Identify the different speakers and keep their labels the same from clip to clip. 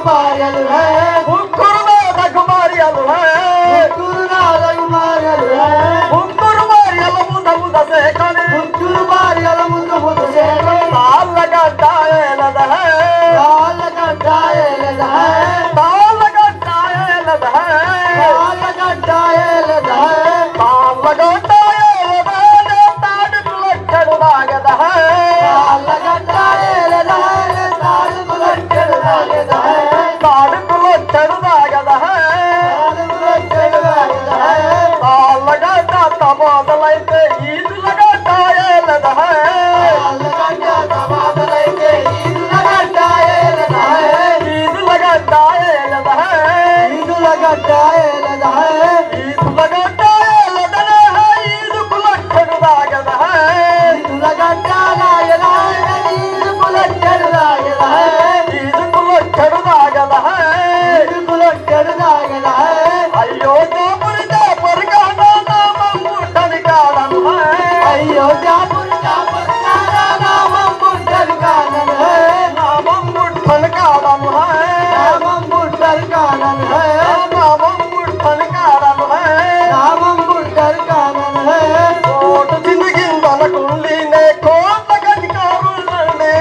Speaker 1: భార్యలు హే
Speaker 2: ముగ్గురు నాదకు భార్యలు హే.
Speaker 1: ముగ్గురు నాలుగు భార్యలు హే
Speaker 2: ముగ్గురు భార్యల ముద ముద సేకని
Speaker 1: ముగ్గురు భార్యల ముందు ముందు చేరి
Speaker 2: తాళ్ళగడ్డ ఏలద హే.
Speaker 1: కాళ్ళ గడ్డాయలద హే
Speaker 2: తాళ్ళగడ్డ ఏలద హే.
Speaker 1: కాళ్ళ గడ్డాయలద హే
Speaker 2: తాళ్ళగడ్డ ఏలద హే. తాడుకు లెక్కడు నాగద హే.
Speaker 1: కాళ్ళ గడ్డాయలద హే తాడుకు లెక్కడు నాగద హే
Speaker 2: తాడుకు లెక్కడు నాగద హే.
Speaker 1: తాడుకు లెక్కడు నాగద హే
Speaker 2: తాళ్ళగడ్డ తబోదలైతే ఈదులగడ్డ ఏలద హే.
Speaker 1: కాళ్ళ గడ్డ తమాదలైతే ఈదుల గడ్డాయలద హే
Speaker 2: ఈదులగడ్డ ఏలద హే.
Speaker 1: ఈదుల గడ్డాయలద హే
Speaker 2: ఈదులగడ్డ ఏలద హే. ఈదుకు లెక్కడు నాగద హే.
Speaker 1: ఈదుల గడ్డాయలద హే ఈదుకు లెక్కడు నాగద హే
Speaker 2: ఈదుకు లెక్కడు నాగద హే.
Speaker 1: ఈదుకు లెక్కడు నాగద హే
Speaker 2: అయ్యో దేవుడి దేపరిగా నా నామం ముట్టని కాడను హే.
Speaker 1: అయ్యో జాపురు జాపురు నానా నామం బుట్టలు కానను హే
Speaker 2: నామం ముట్టని కాడను హే.
Speaker 1: నామం బుట్టలు కానను హే
Speaker 2: నామం ముట్టని కాడను హే.
Speaker 1: నామం బుట్టలు కానను హే
Speaker 2: కోటు చిందిగిందనకుండినే కోట్ల గదికారులండి.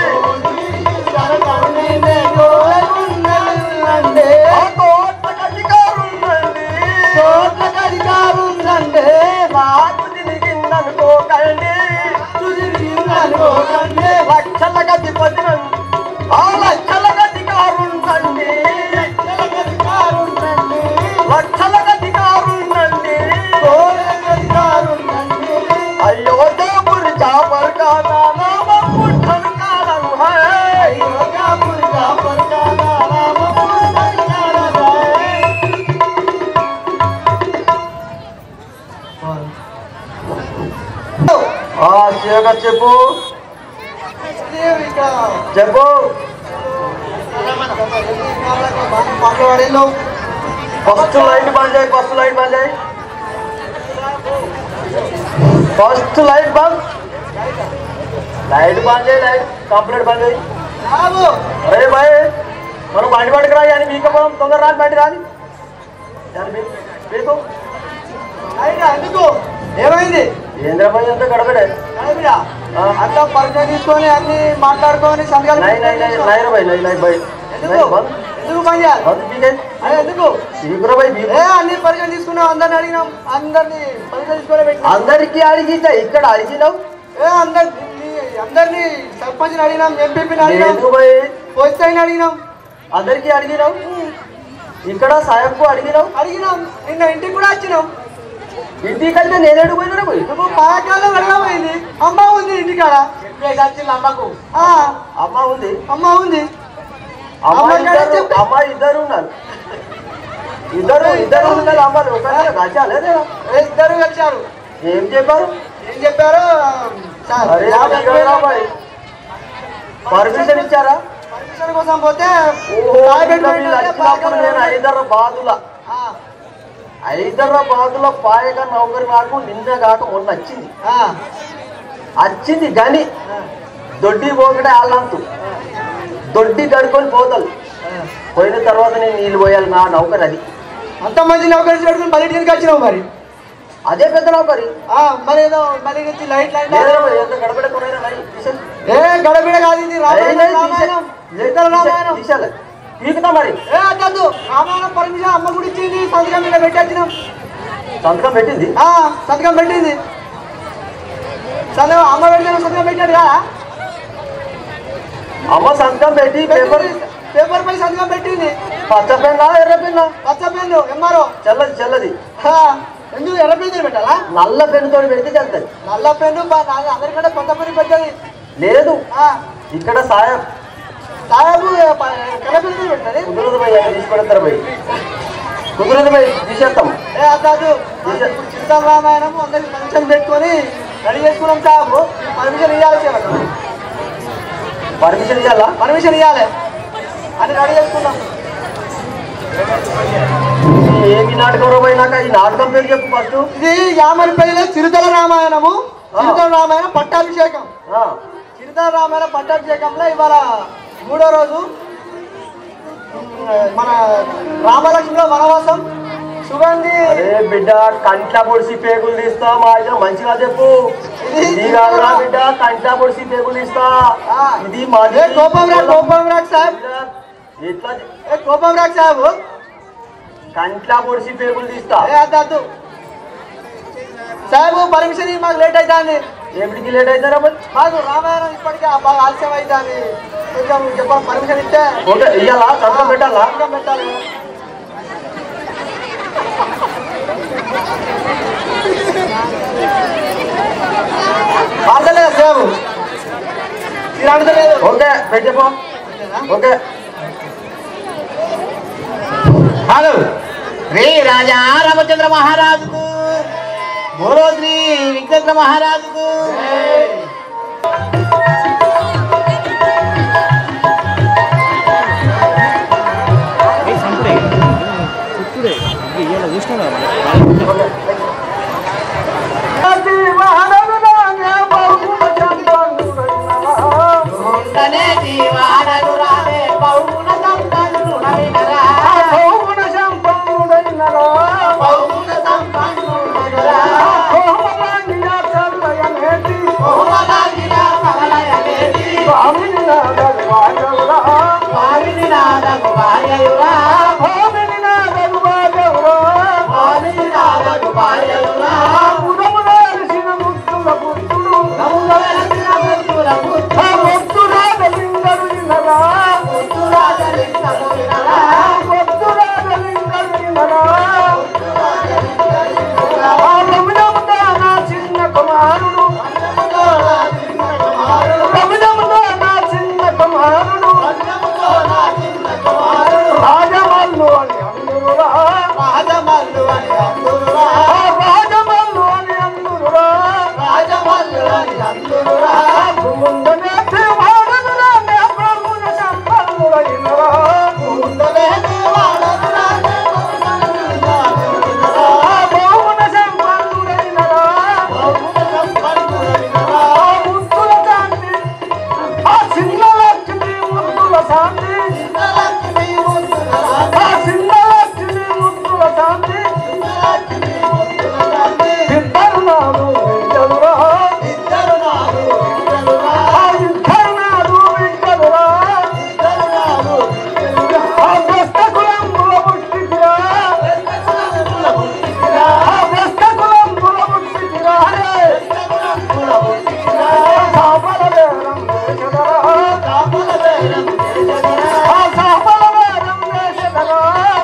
Speaker 1: కరుణే గోరున్నదండి
Speaker 2: ఆ కోట్ల గదికారులండి.
Speaker 1: కోట్ల కరికారుందండి
Speaker 2: నాకు చిందిగిందనుకోకండి.
Speaker 1: తుదిరిందనుకోకండి
Speaker 2: లక్షల గదిపతినండి. ఆ లక్షల గదికారుండండి.
Speaker 1: కరికారుందండి
Speaker 2: లక్షల గదికారుండండి.
Speaker 1: కోట్ల కరికారుందండి
Speaker 2: అయ్యో దేవుడి చాపరు కాదా నామం ముట్టని కాడను హే.
Speaker 1: అయ్యో జాపురు జాపురు కానా నామం బుట్టలు కానను హే
Speaker 2: ఆ శేఖర్ చెప్పు చెప్పు ఫస్ట్ లైట్ బంద్ చేయి ఫస్ట్ లైట్ బంద్ చేయి ఫస్ట్ లైట్ బంద్ లైట్ బంద్ చేయి లైట్ కంప్లీట్ బంద్ చేయి అరే భాయ్ మనం బండి పట్టుకురా అని మీకపోవడం తొందర రాని బండి రాని దాని మీ- మీకు
Speaker 1: ఎందుకు ఏమైంది
Speaker 2: ఏంద్ర భాయ్ అంతా గడబడే
Speaker 1: అంతా పరిచయం తీసుకొని అన్ని మాట్లాడుకొని సంతకాలు
Speaker 2: నై నై నై నై రే భాయ్ నై నై భాయ్
Speaker 1: ఎందుకు
Speaker 2: నై బంద్
Speaker 1: ఎందుకు పని చేయాలి
Speaker 2: బంద్ పీకే
Speaker 1: అదే ఎందుకు
Speaker 2: సీకురా భాయ్ బీ
Speaker 1: ఏ అన్ని పరిచయం తీసుకున్నాం అందరిని అడిగినాం అందరిని పరిచయం తీసుకొని పెట్టినాం
Speaker 2: అందరికి అడిగితే ఇక్కడ అడిగినావు
Speaker 1: ఏ అందరి అందరిని సర్పంచ్ని అడిగినాం ఎంపీపీని అడిగినాం
Speaker 2: ఎందుకు భాయ్
Speaker 1: పోయిన అడిగినాం
Speaker 2: అందరికి అడిగినావు ఇక్కడ సాయంకు అడిగినావు
Speaker 1: అడిగినాం నిన్న ఇంటికి కూడా వచ్చినాం
Speaker 2: ఇంటికంటే నేను అడిగిపోయినా పోయి
Speaker 1: నువ్వు పాకాల్లో వెళ్ళమైంది అమ్మ ఉంది ఇంటికాడ
Speaker 2: అమ్మకు
Speaker 1: ఆ,
Speaker 2: అమ్మ ఉంది
Speaker 1: అమ్మ ఉంది
Speaker 2: అమ్మ
Speaker 1: అమ్మ కాడ
Speaker 2: ఇద్దరు
Speaker 1: చెప్పు.
Speaker 2: అమ్మ ఇద్దరు ఉన్నారు ఇద్దరు ఇద్దరు ఉన్నారు అమ్మలు ఒకటే గచ్చాలే
Speaker 1: ఏ ఇద్దరు కలిశారు
Speaker 2: ఏం చెప్పారు
Speaker 1: ఏం చెప్పారు సార్
Speaker 2: అరే
Speaker 1: యాభై వేలు
Speaker 2: పర్మిషన్ ఇచ్చారా
Speaker 1: పర్మిషన్ కోసం పోతే
Speaker 2: ఓహో
Speaker 1: రాయబెట్టి
Speaker 2: ఇంకా వీళ్ళు
Speaker 1: పెట్టాలి,
Speaker 2: వచ్చినప్పుడు నేను
Speaker 1: పాకాల్లో
Speaker 2: హైదరాబాదుల
Speaker 1: ఆ,
Speaker 2: హైదరాబాదులో పాయగా నౌకరి నాకు నిన్న కాక మొన్న వచ్చింది
Speaker 1: ఆ,
Speaker 2: వచ్చింది కానీ
Speaker 1: ఆ,
Speaker 2: దొడ్డి పోకటే వాళ్ళంతు దొడ్డి గడుకొని పోతారు
Speaker 1: ఆ.
Speaker 2: పోయిన తర్వాత నేను నీళ్ళు పోయాలి నా నౌకరి అది
Speaker 1: అంత మంది నౌకరి పెట్టుకుని మళ్ళీ ఇంటికి వచ్చినావు మరి
Speaker 2: అదే పెద్ద నౌకరి
Speaker 1: ఆ, మరి ఏదో మళ్ళీ వచ్చి లైట్ లైట్
Speaker 2: లేదురా మరి, ఎంత గడపడకున్నాయినా మరి, తీసేయ్.
Speaker 1: ఏ గడబిడ కాదు ఇది
Speaker 2: ఏయ్,
Speaker 1: రామాయణం
Speaker 2: లేదు,
Speaker 1: రామాయణం
Speaker 2: తీసేయ్.
Speaker 1: ఇతర రామాయణం
Speaker 2: తీసేయ్. పీకుతా మరి
Speaker 1: ఏ అద్దద్దు రామాయణం పర్మిషన్ అమ్మ కూడా ఇచ్చింది సంతకం మీద పెట్టి వచ్చినాం
Speaker 2: సంతకం పెట్టింది
Speaker 1: ఆ, సంతకం పెట్టింది సంతకం అమ్మ పెట్టిన సంతకం పెట్టాడు కదా
Speaker 2: అమ్మ సంతకం పెట్టి పేపర్
Speaker 1: పేపర్ పై సంతకం పెట్టింది
Speaker 2: పచ్చ పెన్నా ఎర్ర పెన్నా
Speaker 1: పచ్చ పెన్ను ఎంఆర్ఓ
Speaker 2: చల్లది చల్లది
Speaker 1: ఎందుకు ఎర్ర పెన్ను పెట్టాలా
Speaker 2: నల్ల పెన్నుతో పెడితే చల్లుతుంది
Speaker 1: నల్ల పెన్ను బ- నా- అందరికంటే కొత్త పెన్ను పెట్టాలి
Speaker 2: లేదు
Speaker 1: ఆ,
Speaker 2: ఇక్కడ సాయం
Speaker 1: సాహెబు ప- కర్ర పెన్ను పెట్టాలి
Speaker 2: కుదరదు పోయి అక్కడ తీసి పెడతారు పోయి కుదరదు పోయి తీసేస్తాం
Speaker 1: ఏ అద్దాదు ఇప్పుడు చిరుత రామాయణం అందరికి పర్మిషన్ పెట్టుకొని రెడీ చేసుకున్నాం సాబు పర్మిషన్ ఇవ్వాలి చివరకు.
Speaker 2: పర్మిషన్ ఇవ్వాలా
Speaker 1: పర్మిషన్ ఇవ్వాలి అని రెడీ చేసుకున్నాం
Speaker 2: ఏమి నాటకం పోయినాక ఈ నాటకం పేరు చెప్పు ఫస్ట్
Speaker 1: ఇది యామరిపల్లిలో చిరుతల రామాయణము చిరుతల రామాయణం పట్టాభిషేకం చిరుతల రామాయణ పట్టాభిషేకంలో ఇవాళ మూడో రోజు మన రామలక్ష్మిలో వనవాసం సుగంధి
Speaker 2: అరే బిడ్డ కంట్ల పొడిసి పేగులు తీస్తా మా అయితే మంచిగా చెప్పు ఇది కాదురా బిడ్డ కంట్ల పొడిసి పేగులు తీస్తా
Speaker 1: ఆ.
Speaker 2: ఇది మాది
Speaker 1: ఏ కోపం రాక్ కోపం రాక్ సాహెబ్
Speaker 2: ఎట్లా
Speaker 1: ఏ కోపం రాక్ సాహెబ్
Speaker 2: కంట్ల పొడిసి పేగులు తీస్తా
Speaker 1: ఏ అద్దు అద్దు సాహెబ్ పర్మిషన్ ఇవ్వు, మాకు లేట్ అవుతుంది
Speaker 2: ఎప్పటికి లేట్ అవుతారా మరి
Speaker 1: మాకు రామాయణం ఇప్పటికే ఆ బాగా ఆలస్యం అవుతుంది కొంచెం చెప్పండి పర్మిషన్ ఇస్తే
Speaker 2: ఓకే ఇయ్యాలా సంతకం పెట్టాలా
Speaker 1: సంతకం పెట్టాలి మాట్లాడలేదు సాబు మీరు అడగలేదు
Speaker 2: ఓకే పెట్టపో ఓకే
Speaker 3: హలో శ్రీ రాజా రామచంద్ర మహారాజుకు బోలో శ్రీ విఘ్నేశ్వర మహారాజుకు ఉండనే జీవాడను రాలే పౌన సంపన్నుడ వినరా పౌన సంపన్నుడరా కోమలాంగిరా కమలయమేది స్వామిని నాదగు భార్యయురా స్వామిని నాదగు భార్యయురా నముల వెలసిన ముత్తుల పుత్తుల పుత్తురాజ లింగమునినరా
Speaker 1: చిన్న కుమారుడు రమిడములో నా చిన్న కుమారుడు రాజమల్లు అని అందురురా
Speaker 3: రాజమల్లు అని అందురురా
Speaker 1: ఆ రాజమల్లు అని అందురురా
Speaker 3: రాజమల్లు అని అందురురా
Speaker 1: ముందనే వాడనురా నే బ్రహ్మణ సంపన్నుడైనరా
Speaker 3: ముందలే వాడనురా
Speaker 1: ఆ బ్రహ్మణ సంపన్నుడైనరా ఆ ముద్దుల శాంతి ఆ చిన్న లక్ష్మి ముద్దుల శాంతి ఆ చిన్న లక్ష్మి ముద్దుల శాంతి ఇద్దరు నాడు వింటలురా ఆ ఇద్దరు నాడు వింటలురా ఆ పుస్తకులంబుల పుట్టికిరా ఆ పుస్తకులంబుల పుట్టికిరా చాపల బేరం వేసెదరా ఆ చాపల బేరం వేసెదరా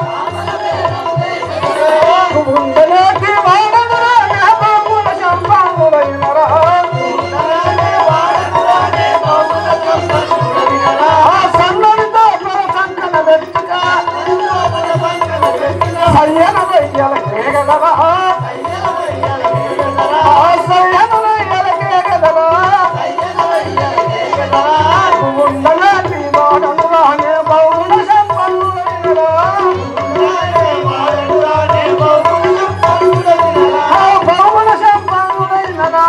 Speaker 1: ముందలేటి వాడనురా నా బాబుల సంపాములైనరా ఆ సన్నడితో పర సంకన వెట్టుగా సయ్యన వయ్యల కేగదరా ఆ సయ్యన వయ్యల కేగదరా ముందలేటి వాడనురా నే బాబుల సంపాములైనరా ఆ బాబుల సంపాములైనరా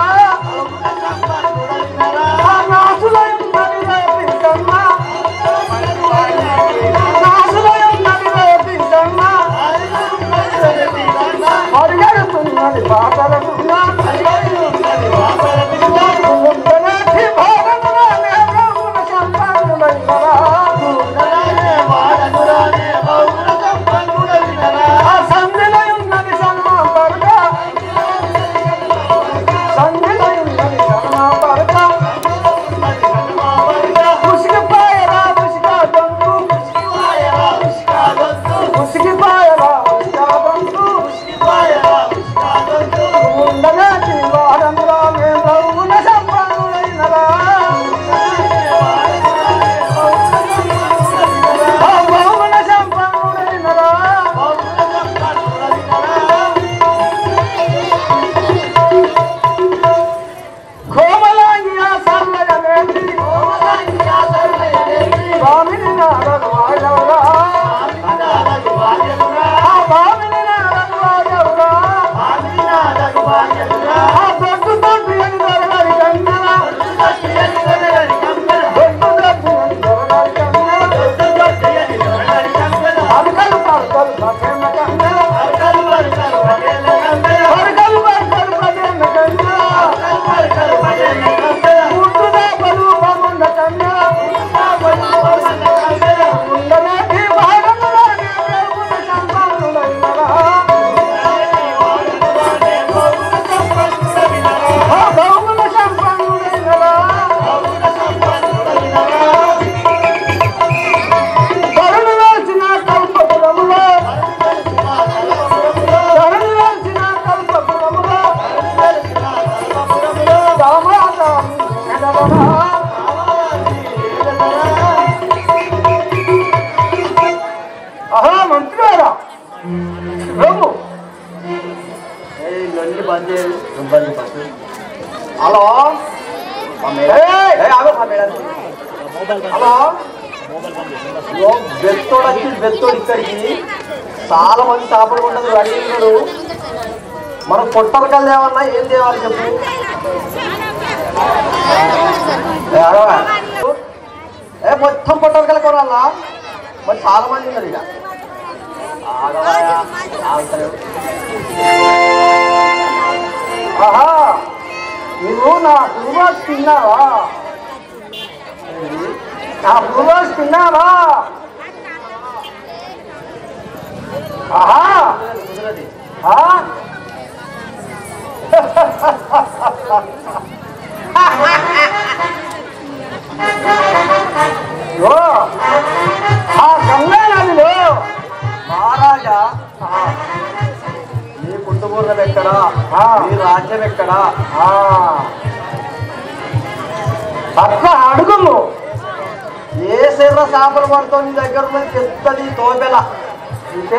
Speaker 1: ఆ నాసులైనది రేపిందమ్మా నాసులైనది రేపిందమ్మా పరిగెడుతున్నది బాటలకున్నా ముందనేటి భారమున నే బ్రహ్మణ సంతానులైనరా ఆ సంధిలయున్నది సన్మాపరక సంధిలయున్నది సన్మాపరక ఉసిగిపాయరా ఉసిగా గొంతు ఉసిగిపాయరా ఉసిగా గొంతు ఉండనేటి వాడనురా నే బ్రహ్మణ సంతానులైనరా ఆ బ్రహ్మణ సంతానులైనరా కోమలాంగి ఆ సల్లగనేటి స్వామిని నారదు వాడవరా
Speaker 2: బంద్ చేయాలి బంద్ చేయి హలో మా మేడం ఏ, ఆగు, మా మేడం హలో ఇగో బెత్తోడు వచ్చి బెత్తోడు ఇక్కడికి చాలా మంది చేపలు ఉండదు అడిగినాడు మనం పొట్టలకల్ తేవన్నా ఏం తేవాలి చెప్పు ఏ, ఆగవా? ఏ మొత్తం పొట్టలకల్ కొనాలా మరి చాలా మంది ఉన్నారు ఇక ఆగవాయా, ఆగుతలేవు. ఆహా నువ్వు నా బ్లూవాస్ తిన్నావా ఏంది? నా బ్లూవాస్ తిన్నావా ఆహా ఆ? ఓ, ఆ గంగా నదిలో మహారాజా ఆ, నీ పుట్టుబూర్ణం ఎక్కడా నీ రాజ్యం ఎక్కడా ఆ. అట్లా అడుగుము ఏ శర్ర చేపలు పడుతో నీ దగ్గర ఉన్నది పెద్దది తోపెల అంటే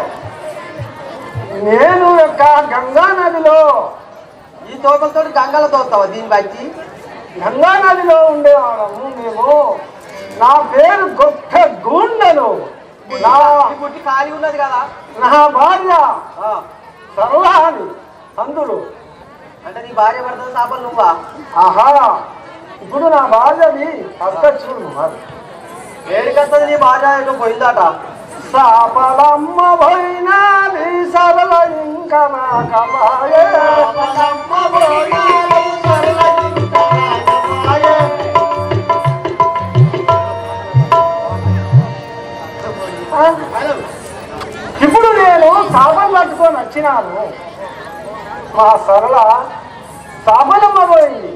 Speaker 2: నేను యొక్క గంగా నదిలో ఈ తోకలతో గంగల తోస్తావా దీన్ని బట్టి గంగా నదిలో ఉండేవాళ్ళము మేము నా పేరు గొప్ప గుండెను నా పుట్టి ఖాళీ ఉన్నది కదా నా భార్య సరళాని అందులో అంటే నీ భార్య పడుతుంది చేపలు నువ్వా ఆహా ఇప్పుడు నా భార్యది అక్క చూడు మరి ఏడికత్తది నీ భార్య ఎటు పోయిందట సాపలమ్మ పోయినది సరళ ఇంకా నా కమాయే ఇప్పుడు నేను సాపలు పట్టుకొని వచ్చినాను మా సరళ సాపలమ్మ పోయింది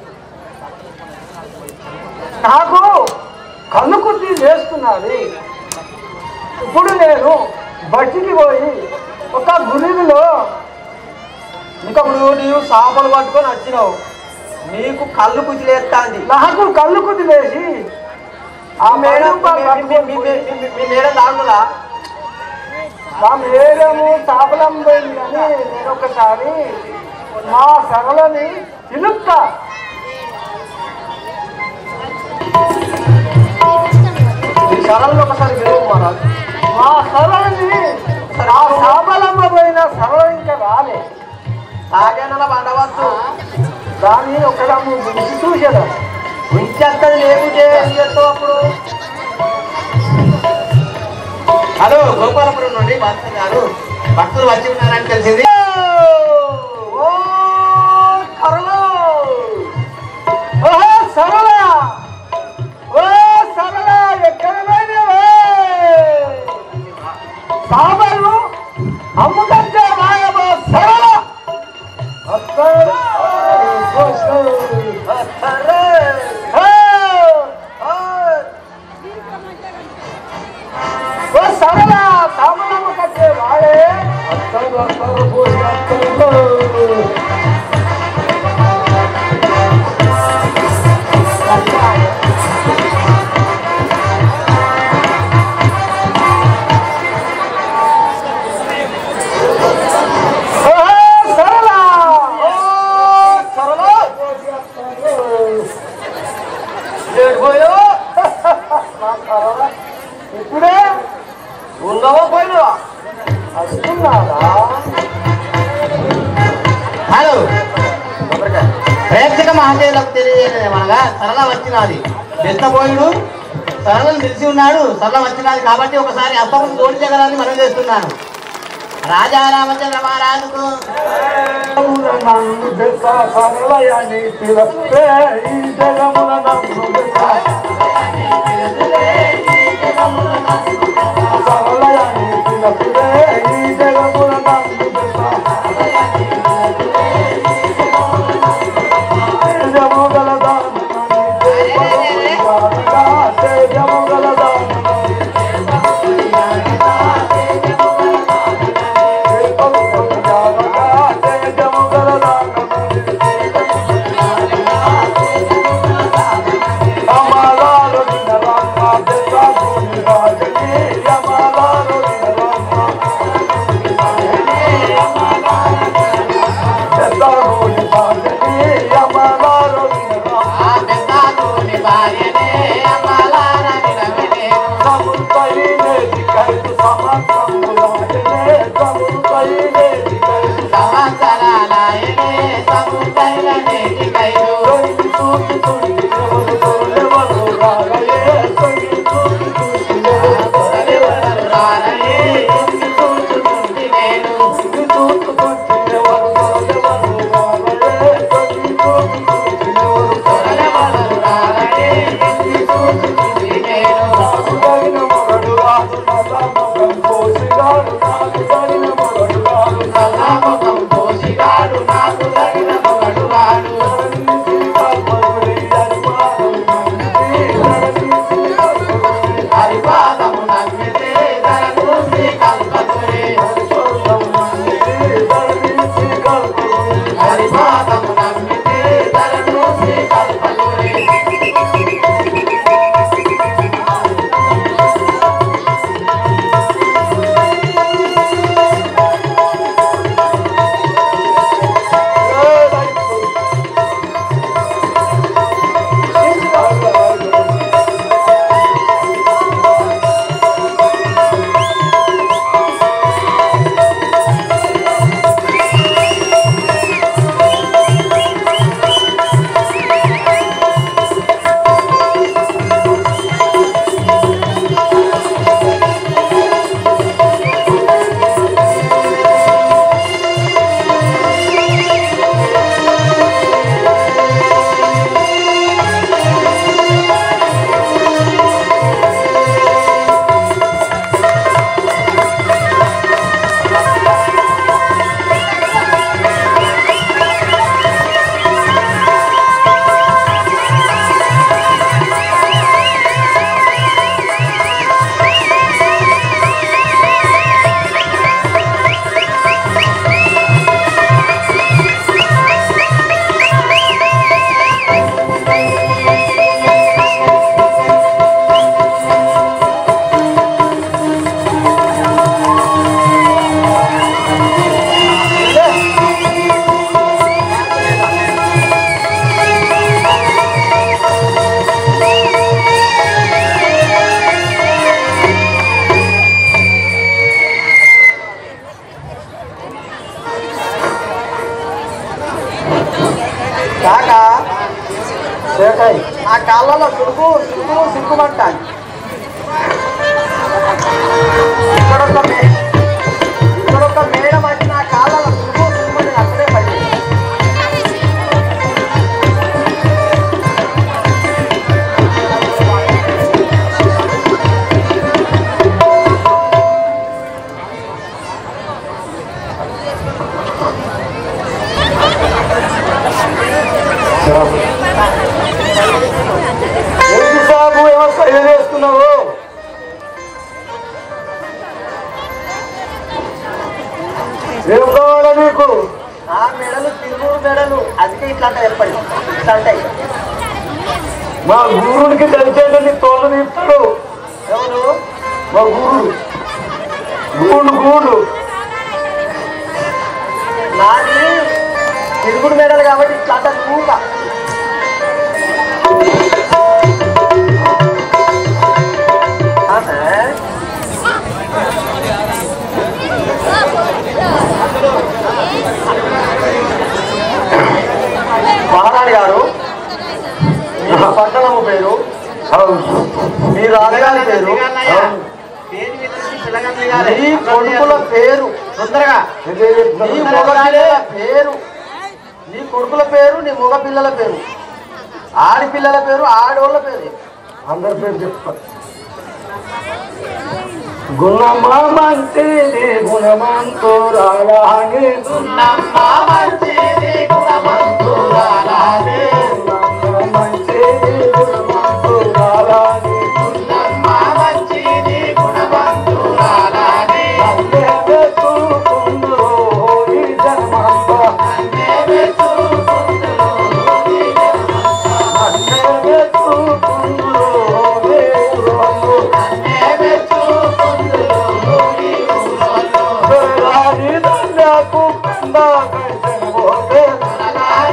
Speaker 2: నాకు కన్ను కుర్తి చేస్తున్నది ఇప్పుడు నేను బట్టికి పోయి ఒక గుడిలో ఇంకా ఇప్పుడు నీవు చేపలు పట్టుకొని వచ్చినావు నీకు కళ్ళు కుదిలేస్తాంది నాకు కళ్ళు కుదిలేసి ఆ మేడం మీ మేడం దాగులా మా మేడము చేపలం పోయింది అని నేను ఒకసారి మా సరళని పిలుపుతా ఈ సరళను ఒకసారి విలువ మహారాజ్ మా సరళని ఆ సాబలమ్మ పోయిన సరళ ఇంకా రాలే తాగేనల పండవచ్చు దాన్ని ఒకడము గురించి చూసేదా ఉంచేస్తుంది లేకుంటే ఏం చేస్తావు అప్పుడు
Speaker 1: హలో గోపాలపురం నుండి భాస్కర్ గారు భక్తులు వచ్చి ఉన్నారని తెలిసింది
Speaker 2: ఓ కరళ ఓ సరళ ఓ సరళ ఎక్కడ పోయినవే సాబలు అమ్ముకంటే రాయబో సరళ అత్తరు అత్తరు ఓ సరళ సామలమ్మ కట్టే వాడే అత్తరు అత్తరు పోసి అత్తరు ఓ సరళ ఓ సరళ ఏడు పోయావు నా సరళ ఇప్పుడే ఉన్నావా పోయినావా వస్తున్నారా
Speaker 1: హలో ప్రేక్షక మహాశయులకు తెలియజేయమనగా సరళ వచ్చినది బెస్తపోయుడు సరళను తెలిసి ఉన్నాడు సరళ వచ్చినది కాబట్టి ఒకసారి అప్పమును జోడించగలని మనం చేస్తున్నాను రాజా రామచంద్ర మహారాజుకు
Speaker 2: నన్ను దెక్క సరళయని పిలస్తే ఈ జగముల నన్ను దెక్క సరళయని పిలస్తే ఈ జగముల నన్ను దెక్క తేజముగల దానమని తేజముగల దానమని తేజముగల దానమని అమలాలు నిన్న రామ దెక్క భూమి రాజని ఏం కావాలా నీకు ఆ మెడలు తిరుమూరు మెడలు అందుకే ఇట్లా అంటాయి ఎప్పటి ఇట్లా అంటాయి మా గురువునికి తెలిసేది నీ తోలు తీస్తాడు ఎవరు మా గురుడు గూడు గూడు నాది తిరుగుడు మెడలు కాబట్టి ఇట్లా అంటారు ఊగా మహారాణి గారు మీ పట్టణము పేరు మీ రాజగారి పేరు
Speaker 1: పేరు మీద నుంచి పిల్లగాళ్ళు దిగాలి.
Speaker 2: మీ కొడుకుల పేరు
Speaker 1: తొందరగా
Speaker 2: నీ మగ పిల్లల పేరు నీ కొడుకుల పేరు నీ మగ పిల్లల పేరు ఆడపిల్లల పేరు ఆడోళ్ళ పేరు అందరి పేరు చెప్తా గుణమా మంచిది గుణమంతురాలని
Speaker 1: గుణమ్మ మంచిది గుణవంతురాలానే.
Speaker 2: మంచిది గుణమంతురాలని
Speaker 1: గుణమ్మ మంచిది గుణవంతురాలానే.
Speaker 2: నన్నే వెతుకుందురో ఈ జన్మంతా.
Speaker 1: నన్నే వెతుకుందురు నీ
Speaker 2: నన్నే వెతుకుందురో ఈ ఊరోళ్ళు.
Speaker 1: నన్నే వెతుకుందురు నీ ఊరోళ్ళు.
Speaker 2: రాజీ దండకు పిండ కైసెను పోతే.
Speaker 1: తొలగా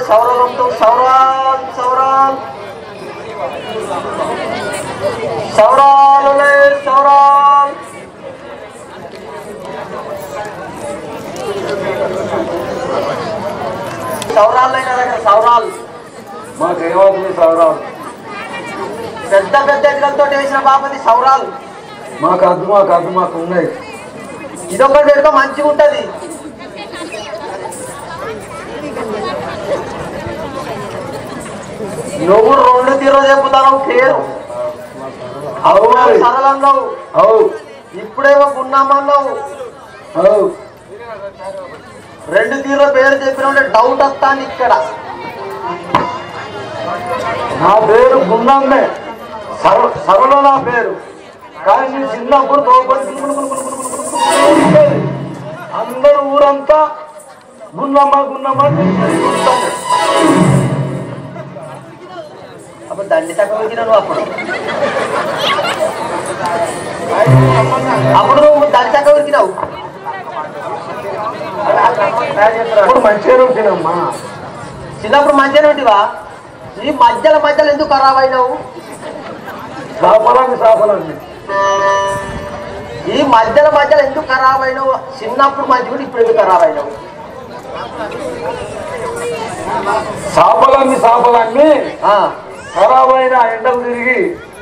Speaker 2: సౌరవంతో సౌరాల్ సౌరాల్ సౌరాలు సౌరాల్ సౌరాలైన దగ్గర సౌరాలు
Speaker 4: మాకేమవుతుంది సౌరాలు
Speaker 2: పెద్ద పెద్ద ఎడ్లతో వేసిన బాపతి సౌరాలు
Speaker 4: మాకు అద్దు మాకు అద్దు మాకు ఉన్నాయి
Speaker 2: ఇదొకటి పెట్టుకో మంచిగా ఉంటది నువ్వు రెండు తీరు చెప్పుతావు పేరు
Speaker 4: అవు మరి
Speaker 2: సరళన్నావు
Speaker 4: అవు
Speaker 2: ఇప్పుడేమో గున్నామన్నావు
Speaker 4: అవు
Speaker 2: రెండు తీరుల పేరు చెప్పిన డౌట్ వస్తాను ఇక్కడ
Speaker 4: నా పేరు గుండమ్మే సర సరళ నా పేరు కానీ నేను చిన్నప్పుడు తోపడి అందరూ ఊరంతా గున్నమ్మ గున్నమ్మ అని పిలుస్తుండే.
Speaker 2: అప్పుడు దండి తక్కువ వచ్చిన నువ్వు అప్పుడు అప్పుడు నువ్వు దండి తక్కువ ఉరికినావు
Speaker 4: ఇప్పుడు మంచిగా ఉంటున్నామ్మా
Speaker 2: చిన్నప్పుడు మంచిగా ఉంటివా ఈ మధ్యలో మధ్యలో ఎందుకు ఖరాబ్ అయినావు
Speaker 4: సాపలాన్ని సాపలాన్ని
Speaker 2: ఈ మధ్యలో మధ్యలో ఎందుకు ఖరాబ్ అయినావు చిన్నప్పుడు మంచిగా ఇప్పుడు ఎందుకు ఖరాబ్ అయినావు
Speaker 4: సాపలన్నీ సాపలన్నీ
Speaker 2: ఆ,
Speaker 4: ఖరాబ్ అయిన ఎండలు తిరిగి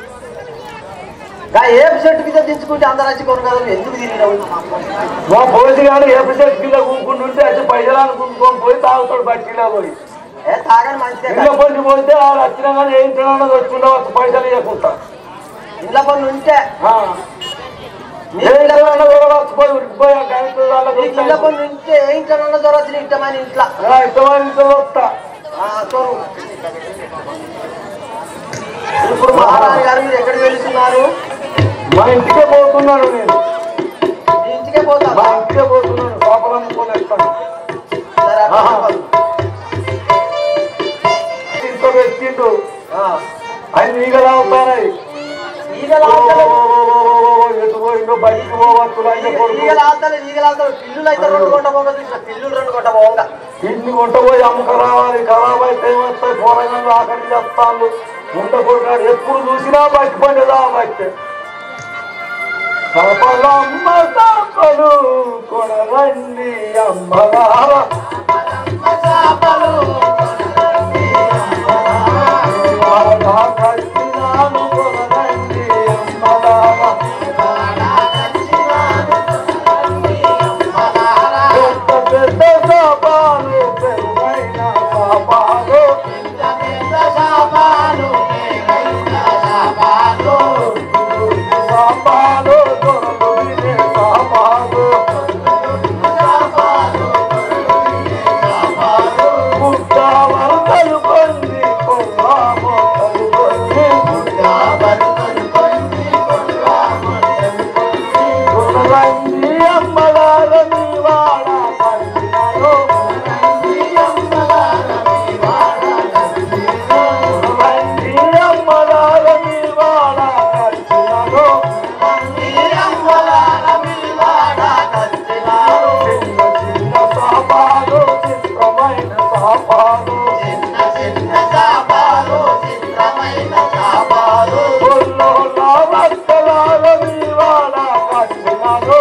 Speaker 2: గా ఏ సెట్ మీద దించుకుంటే అందరు వచ్చి కొను కదా నువ్వు ఎందుకు తిరిగినావు
Speaker 4: మా పోసి గారు ఏ పిల్లలు కింద కూకుంటుంటే అది పైసలు కూకొని పోయి తాగుతాడు బట్టిలో పోయి
Speaker 2: ఏ తాగని మంచిదే
Speaker 4: ఇళ్ళ
Speaker 2: కదా.
Speaker 4: పొంది పోతే వాళ్ళు వచ్చినా కానీ ఏం తినాలో వచ్చి పైసలు ఇవ్వకుంటా
Speaker 2: ఇంట్లో కొన్ని ఉంటే నీ
Speaker 4: ఏం
Speaker 2: ఇంట్లో
Speaker 4: తినాలో కూడా వచ్చిపోయి ఉరికిపోయి ఆ గణిత వాళ్ళకి
Speaker 2: నీకు ఇంట్లో కొన్ని ఉంటే ఏ ఇంట్లో ఉన్న దొరకదు ఇష్టమైన ఇంట్లో
Speaker 4: ఆ, ఇష్టమైన ఇంట్లో వస్తా
Speaker 2: ఆ, చోరు. ఇప్పుడు మహారాణి గారు మీరు ఎక్కడికి వెళ్తున్నారు
Speaker 4: మా ఇంటికే పోతున్నాను నేను
Speaker 2: మీ ఇంటికే పోతారు
Speaker 4: మా ఇంటికే పోతున్నాను పాపలను కొనేస్తాను
Speaker 2: సరే, అట్లా
Speaker 4: ఆహా.
Speaker 2: చెప్పాలి.
Speaker 4: ఇంట్లో పెట్టిండు
Speaker 2: ఆ.
Speaker 4: ఆయన ఈగలా అవుతాయి
Speaker 2: ఈగలు ఆడతలేదు.
Speaker 4: ఎటు పోయిందో బయటికి పోవచ్చు ఆయన కొడుకు
Speaker 2: ఈగలు ఆడతలేదు, ఈగలు ఆడతలేదు. పిల్లులు అయితే రెండు కొట్ట పోగా చూసిన పిల్లులు రెండు కొట్ట పోగా
Speaker 4: ఇన్ని గుంట పోయి అమ్మక రావాలి ఖరాబ్ అయితే ఏమొస్తాయి పోరగాళ్ళు ఆఖరి చేస్తాను గుంట కొడుకాడు ఎప్పుడు చూసినా బయట పండుదా బయట సపలమ్మ సాపలు కొనరండి అమ్మలారా బాగా కట్టినాను కొనరండి అమ్మలారా పెద్ద పెద్ద సాపాలు పెరుగైన సాపాలు సాపాలు దొరలు వినే సాపాలు పుట్ట వరదలు కొన్ని కొల్లాము కొన్ని కొనరండి అమ్మలార మీ వాడ పంచినారు రండి అమ్మలార మీ వాడ పంచినారు చిన్న చిన్న సాపాలు చిత్రమైన సాపాలు కొల్లోల వక్కలార మీ వాడ పంచినారు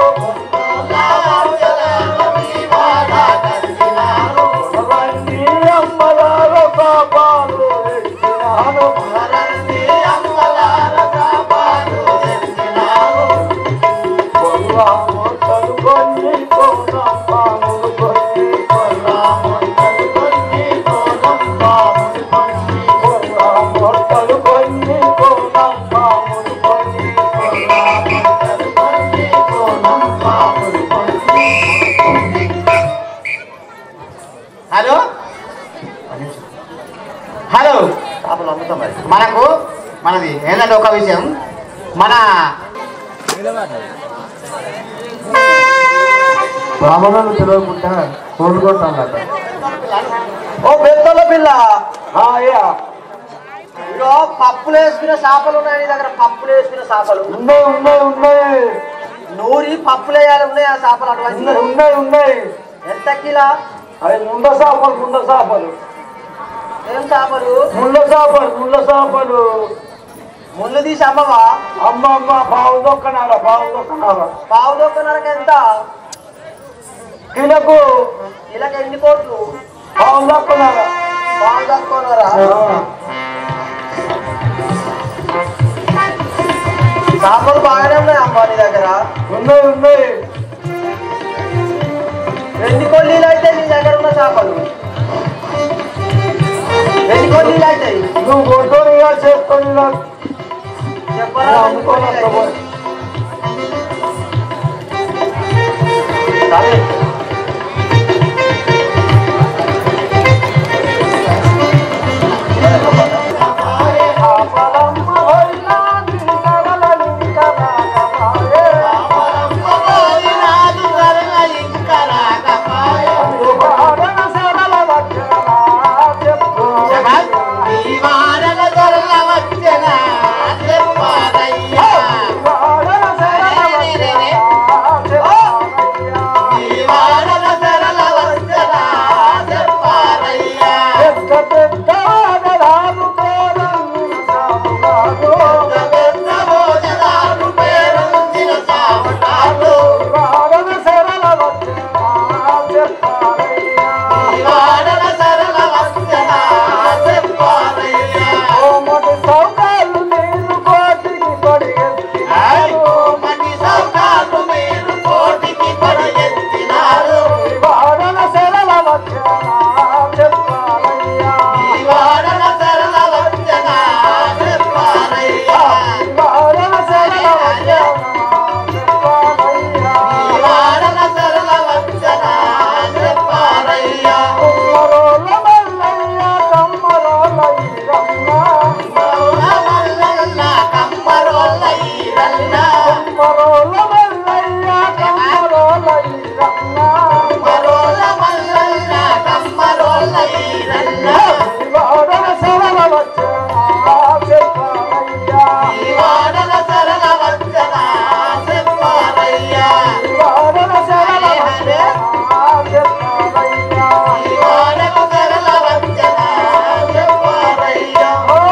Speaker 4: రండి అమ్మలార సాపాలు ఎత్తినాను కొల్లాము తలుకొని కోనం పాములు కొన్ని కొల్లాము తలుకొని కోనం పాములు కొన్ని కొల్లాము తలుకొని కోనం పాములు కొన్ని కొల్లాము తలుకొని కోనం పాములు కొన్ని
Speaker 1: హలో హలో
Speaker 2: చేపలు అమ్ముతాం మరి
Speaker 1: మనకు మనది ఏంటంటే ఒక విషయం మన
Speaker 4: బ్రాహ్మణులు పిలవకుండా కోళ్ళు కొట్టాలట
Speaker 2: ఓ బెత్తల పిల్ల
Speaker 4: ఆ, అయ్యా
Speaker 2: ఇగో పప్పులు వేసుకునే చేపలు ఉన్నాయి నీ దగ్గర పప్పులు వేసుకునే చేపలు
Speaker 4: ఉన్నాయి ఉన్నాయి ఉన్నాయి
Speaker 2: నూరి పప్పులు వేయాలి ఉన్నాయి ఆ చేపలు అటువంటి
Speaker 4: ఉన్నాయి ఉన్నాయి ఉన్నాయి
Speaker 2: ఎంత కిలో
Speaker 4: అవి ముండ చేపలు ముండ చేపలు
Speaker 2: ఏం చేపలు
Speaker 4: ముళ్ళ చేపలు ముళ్ళ చేపలు
Speaker 2: ముళ్ళు తీసి అమ్మవా
Speaker 4: అమ్మ అమ్మ పావు దొక్కనాల పావు దొక్కనాల
Speaker 2: పావు దొక్కనరకు ఎంత
Speaker 4: కిలకు
Speaker 2: ఇలాగ ఎన్ని కోట్లు
Speaker 4: పావు దొక్కనాల
Speaker 2: పావు దక్కున్నారా చేపలు బాగానే ఉన్నాయి అమ్మ నీ దగ్గర
Speaker 4: ఉన్నాయి ఉన్నాయి
Speaker 2: ఎన్ని కొల్లీలు అయితే నీ దగ్గర ఉన్న చేపలు ఎన్ని కొల్లీలు అవుతాయి
Speaker 4: నువ్వు కొట్టుగా చేసుకొని
Speaker 2: చెప్పరా ఎన్ని కొల్లీలు అవుతాయి? సరే
Speaker 1: నాదు సరళ ఇంకా రాకపాయ జగత్ ఈ వారల సరళ వచ్చన చెప్పారయ్యా ఈ వారల సరళ వచ్చన చెప్పారయ్యా పెద్ద భోజనాలు పేరొందిన సావటాలు ఈ వారల సరళ వచ్చన చెప్పారయ్యా ఐ, మటి సౌకాలు మీరు కోటికి పరిగెత్తినారు ఈ వారల సరళ వచ్చన చెప్పారయ్యా ఈ వారల సరళ వచ్చన చెప్పారయ్యా మౌన మల్లన్న కమ్మరోళ్ళ ఈరన్న మరోల మల్లన్న కమ్మరోళ్ళ ఈరన్న ఈ వాడల సరళ వచ్చన చెప్పారయ్యా ఈ వాడల సరళ వచ్చన చెప్పారయ్యా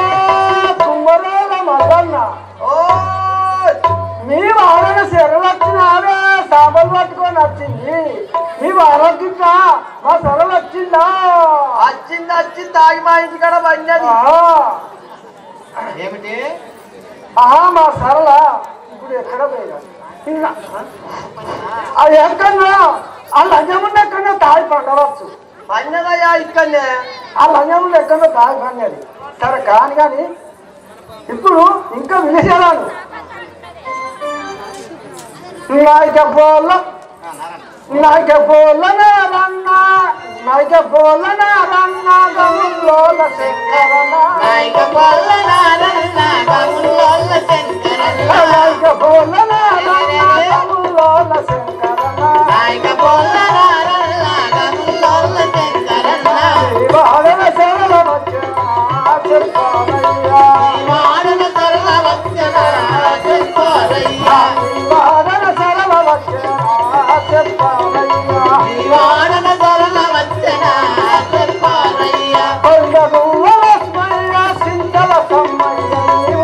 Speaker 4: మీ వారణ సెరలు వచ్చినారే సాబలు పట్టుకొని వచ్చింది మీ వారకిట్ట మా సెరలు వచ్చిందా
Speaker 2: వచ్చింది వచ్చింది తాగి మా ఇంటి కాడ పడినది
Speaker 1: ఏమిటి
Speaker 4: ఆహా మా సరళ ఇప్పుడు ఎక్కడ పోయినా ఇంకా అది ఎక్కడన్నా ఆ లంజముండ ఎక్కడన్నా తాగి పండవచ్చు
Speaker 2: పడినదయ్యా ఇక్కడనే
Speaker 4: ఆ లంజముండ ఎక్కడన్నా తాగి పండేది సరే కాని కానీ ఇప్పుడు ఇంకా వినేసేదాను నాయక పోల నాయక పోల నారన్న నాయక పోల నారన్న గములోల శంకరన్న
Speaker 1: నాయక పల్ల నారన్న కములోళ్ళ శంకరన్న
Speaker 4: నాయక పోల నారన్న గములోల శంకరన్న
Speaker 1: నాయక పొల్ల నారన్న కములోళ్ళ శంకరన్న
Speaker 4: వాడన శరణ చెప్పాలయ్యా
Speaker 1: ఈ వాడల సరళ వచ్చన చెప్పారయ్యా
Speaker 4: వాడన శరణ చెప్పాలయ్యా
Speaker 1: ఈ వాడల సరళ వచ్చన చెప్పారయ్యా
Speaker 4: కొండను వలస్మయ్య సింతల సమ్మయ్య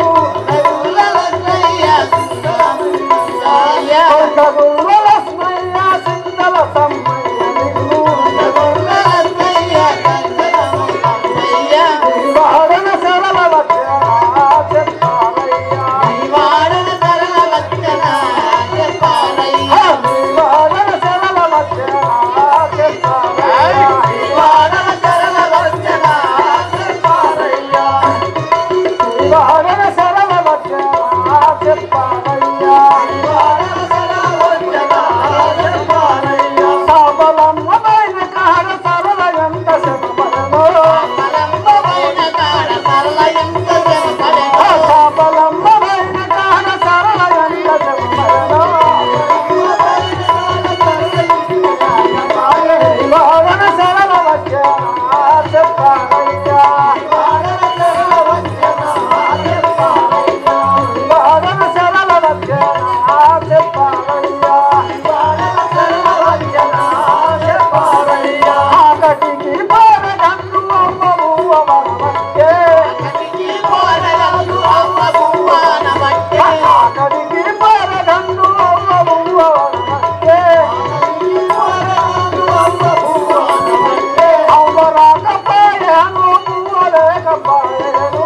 Speaker 4: లేకపాయను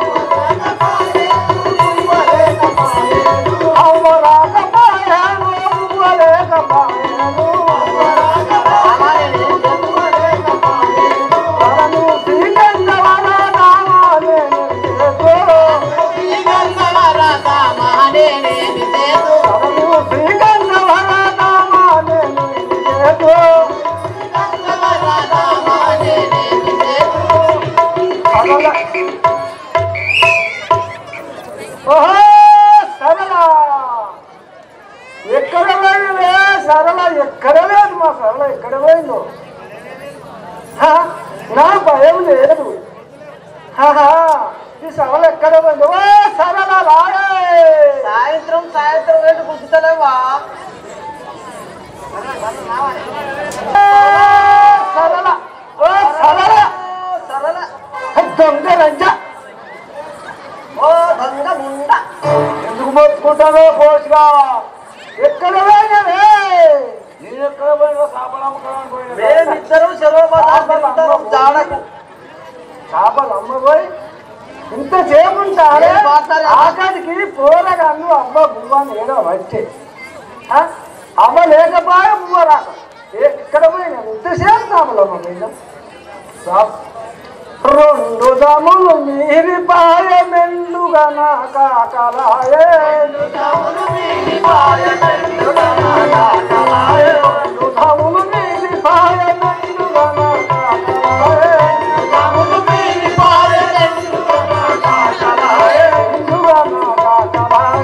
Speaker 4: అవ్వ రాకపాయను అవ్వ లేకపాయను తనను శ్రీగంధవన నామాలేను చేతో తనను శ్రీగంధవన నామాలేను చేతో సరళ ఓహో సరళ ఎక్కడ పోయిందే సరళ ఎక్కడ లేదు మా సరళ ఎక్కడ పోయిందో హా, నా భయం లేదు హాహా, ఈ సరళ ఎక్కడ పోయిందో ఓ సరళ రాయే
Speaker 2: సాయంత్రం సాయంత్రం రేటు గుర్తుతలేవా
Speaker 4: సరళ ఓ సరళ
Speaker 2: సరళ
Speaker 4: దొంగ రంజ
Speaker 2: ఓ దొంగ ముండ
Speaker 4: ఎందుకు మొత్తుకుంటానో పోసుగా ఎక్కడ పోయినవే నేను ఎక్కడ పోయినా సాపలమ్మకడానికి పోయినా
Speaker 2: మేమిద్దరం శరోబదాం జాడకు
Speaker 4: చేపలు అమ్మబోయి ఇంతసేపు ఉంటారే
Speaker 2: ఏం మాట్లాడారు?
Speaker 4: ఆఖరికి పోరగాను అమ్మ బువ్వని ఏదో వచ్చే ఆ? అమ్మ లేకపోయా బువ్వ రాక ఏ- ఇక్కడ పోయినా ఇంతసేపు చేపలు అమ్మ పోయినా సాప్. రెండు దములు మీరిపాయ మెండుగా నా కాకలాయే రెండు దములు మీరిపాయ మెండుగా నా కాకలాయే మెండుగా నా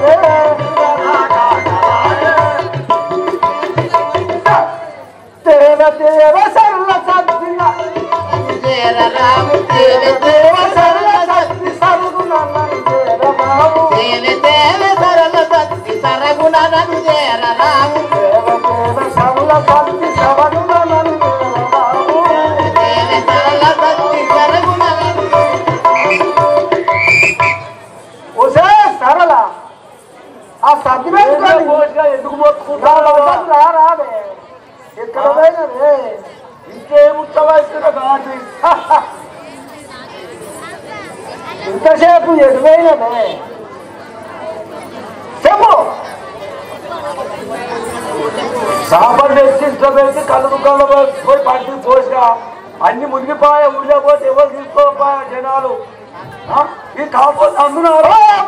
Speaker 4: కాకలాయే తేవ తేవ సరళ సద్దిన తేవ సరళ సద్ది సరుగున నన్ను చేరబావు దేవ దేవ సరళ సద్ది సరుగున నన్ను చేరబావు ఓసే సరళ ఆ సద్ది పెట్టుకొని
Speaker 2: ఎందుకు మొత్తుకుంటా
Speaker 4: రా రాదే ఎక్కడ పోయినదే
Speaker 2: ఇంకేం ఉత్సవాయిస్తున్నా కాదు
Speaker 4: ఇంతసేపు ఎటువైనదే చెప్పు
Speaker 2: సాపలు తెచ్చి ఇంట్లో పెట్టి కళ్ళు దుకాణంలో పోయి పట్టి పోసిగా అన్ని మునిగిపోయా ఊళ్ళో పోతే ఎవరు తీసుకోపోయా జనాలు ఆ? ఈ కాకపోతే అందున్నారు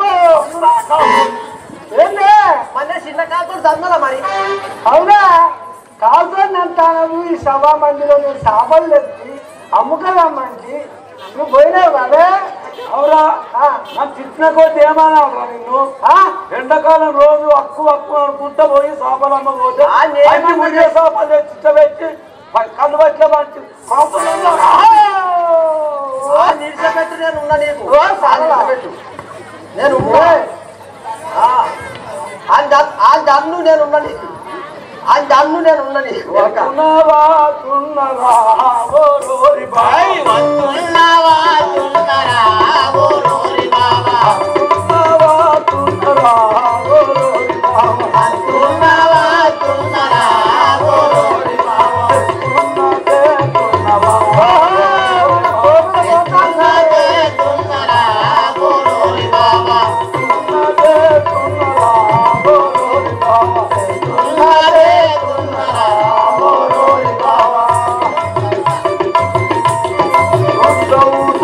Speaker 4: ఏందే
Speaker 2: మళ్ళీ చిన్న కాకపోతే దన్నల మరి
Speaker 4: అవునా కాల్చొని అంటాను ఈ సభా మందిలో నేను చేపలు తెచ్చి అమ్ముకదమ్మంటి నువ్వు పోయినావు కదే
Speaker 2: అవురా
Speaker 4: ఆ,
Speaker 2: నాకు తిట్టిన కొద్ది ఏమన్నా నిన్ను
Speaker 4: ఆ?
Speaker 2: ఎండాకాలం రోజు అక్కు అక్కు అనుకుంటా పోయి చేపలమ్మ పోతే
Speaker 4: ఆ, నేను
Speaker 2: అన్ని మునిగే చేపలు తెచ్చి ఇట్లా పెట్టి కళ్ళు పట్ల మంచి
Speaker 4: ఆ,
Speaker 2: నిడిచిపెట్టి నేను ఉన్నా నీకు
Speaker 4: ఓ, సరళ.
Speaker 2: నేను
Speaker 4: ఏయ్,
Speaker 2: ఆ దన్ను నేను ఉన్నా నీకు ఆ దన్ను నేను ఉన్నా నీకు
Speaker 4: వస్తున్నావా, తున్నరా, ఓ రోరి బాయ్. వస్తున్నావా, తున్నరా, ఓ రోరి బావ. తున్నదే, తున్నవా. తున్నదే, తున్నరా, ఓ రోరి బావ. ఉండవు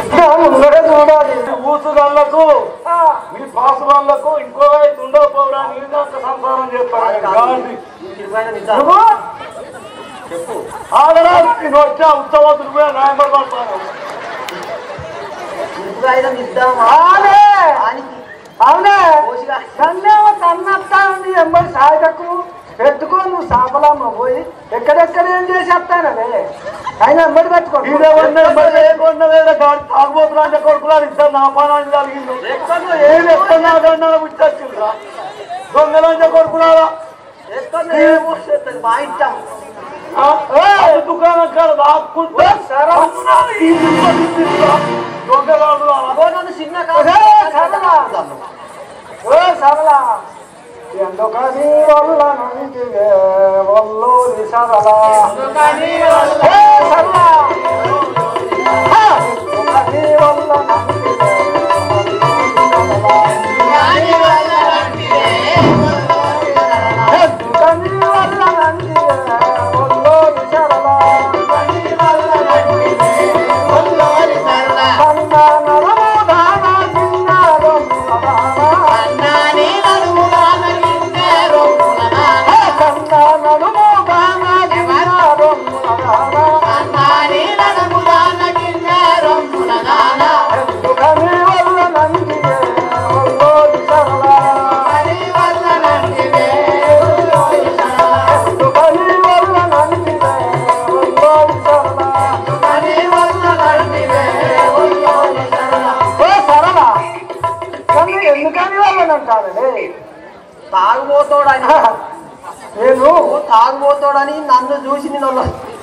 Speaker 4: ముందరే చూడాలి
Speaker 2: ఊసుగాళ్లకు
Speaker 4: ఆ,
Speaker 2: మీ పాసుగాళ్లకు ఇంకో ఐదు ఉండవు పోవడా నేను ఒక సంసారం చేస్తాను కావండి
Speaker 4: నువ్వు
Speaker 2: ఆడరా నేను వచ్చా ఉత్సవాదులు పోయి న్యాయపడి పడతాను
Speaker 4: ఆనే అవునే నన్నేమో తన్నత్తానండి ఎంబడి సాయటకు పెట్టుకో నువ్వు సాపలమ్మ పోయి ఎక్కడెక్కడ ఏం చేసేస్తానవే ఆయన ఎంబడి పెట్టుకో
Speaker 2: ఇదేమన్నా మరి లేకుండా వేరే గాడి తాగుబోతున్నా అంటే కొడుకులారు ఇద్దరు నా పానాన్ని కలిగింది ఏం ఎక్కడా గండా ముచ్చచ్చిందా దొంగలంటే కొడుకులారా ఆ? అది దుకాణం కాడ దాక్కుంటే అమ్మునారు ఈ తిప్ప తిప్పిస్తా. దొంగలాడు
Speaker 4: ఓ సరళ ఎందుకని వల్ల నంటివే వల్లూరి సరళ ఏ సరళ హా! ఎందుకని వల్ల నంటివే ఎందుకని వల్ల నంటివే వల్లూరి సరళ కన్న నరము దాన చిన్నారం దాన కన్న నడుము బాణ జిన్నారం ఎందుకని వల్ల నంటివే వల్లూరి సరళ ఎందుకని వల్ల నంటివే వల్లూరి సరళ ఓ సరళ కానీ ఎందుకని వాళ్ళనంటారండి
Speaker 3: తాగుబోతోడని
Speaker 4: నేను
Speaker 3: తాగుబోతోడని నన్ను చూసి నేను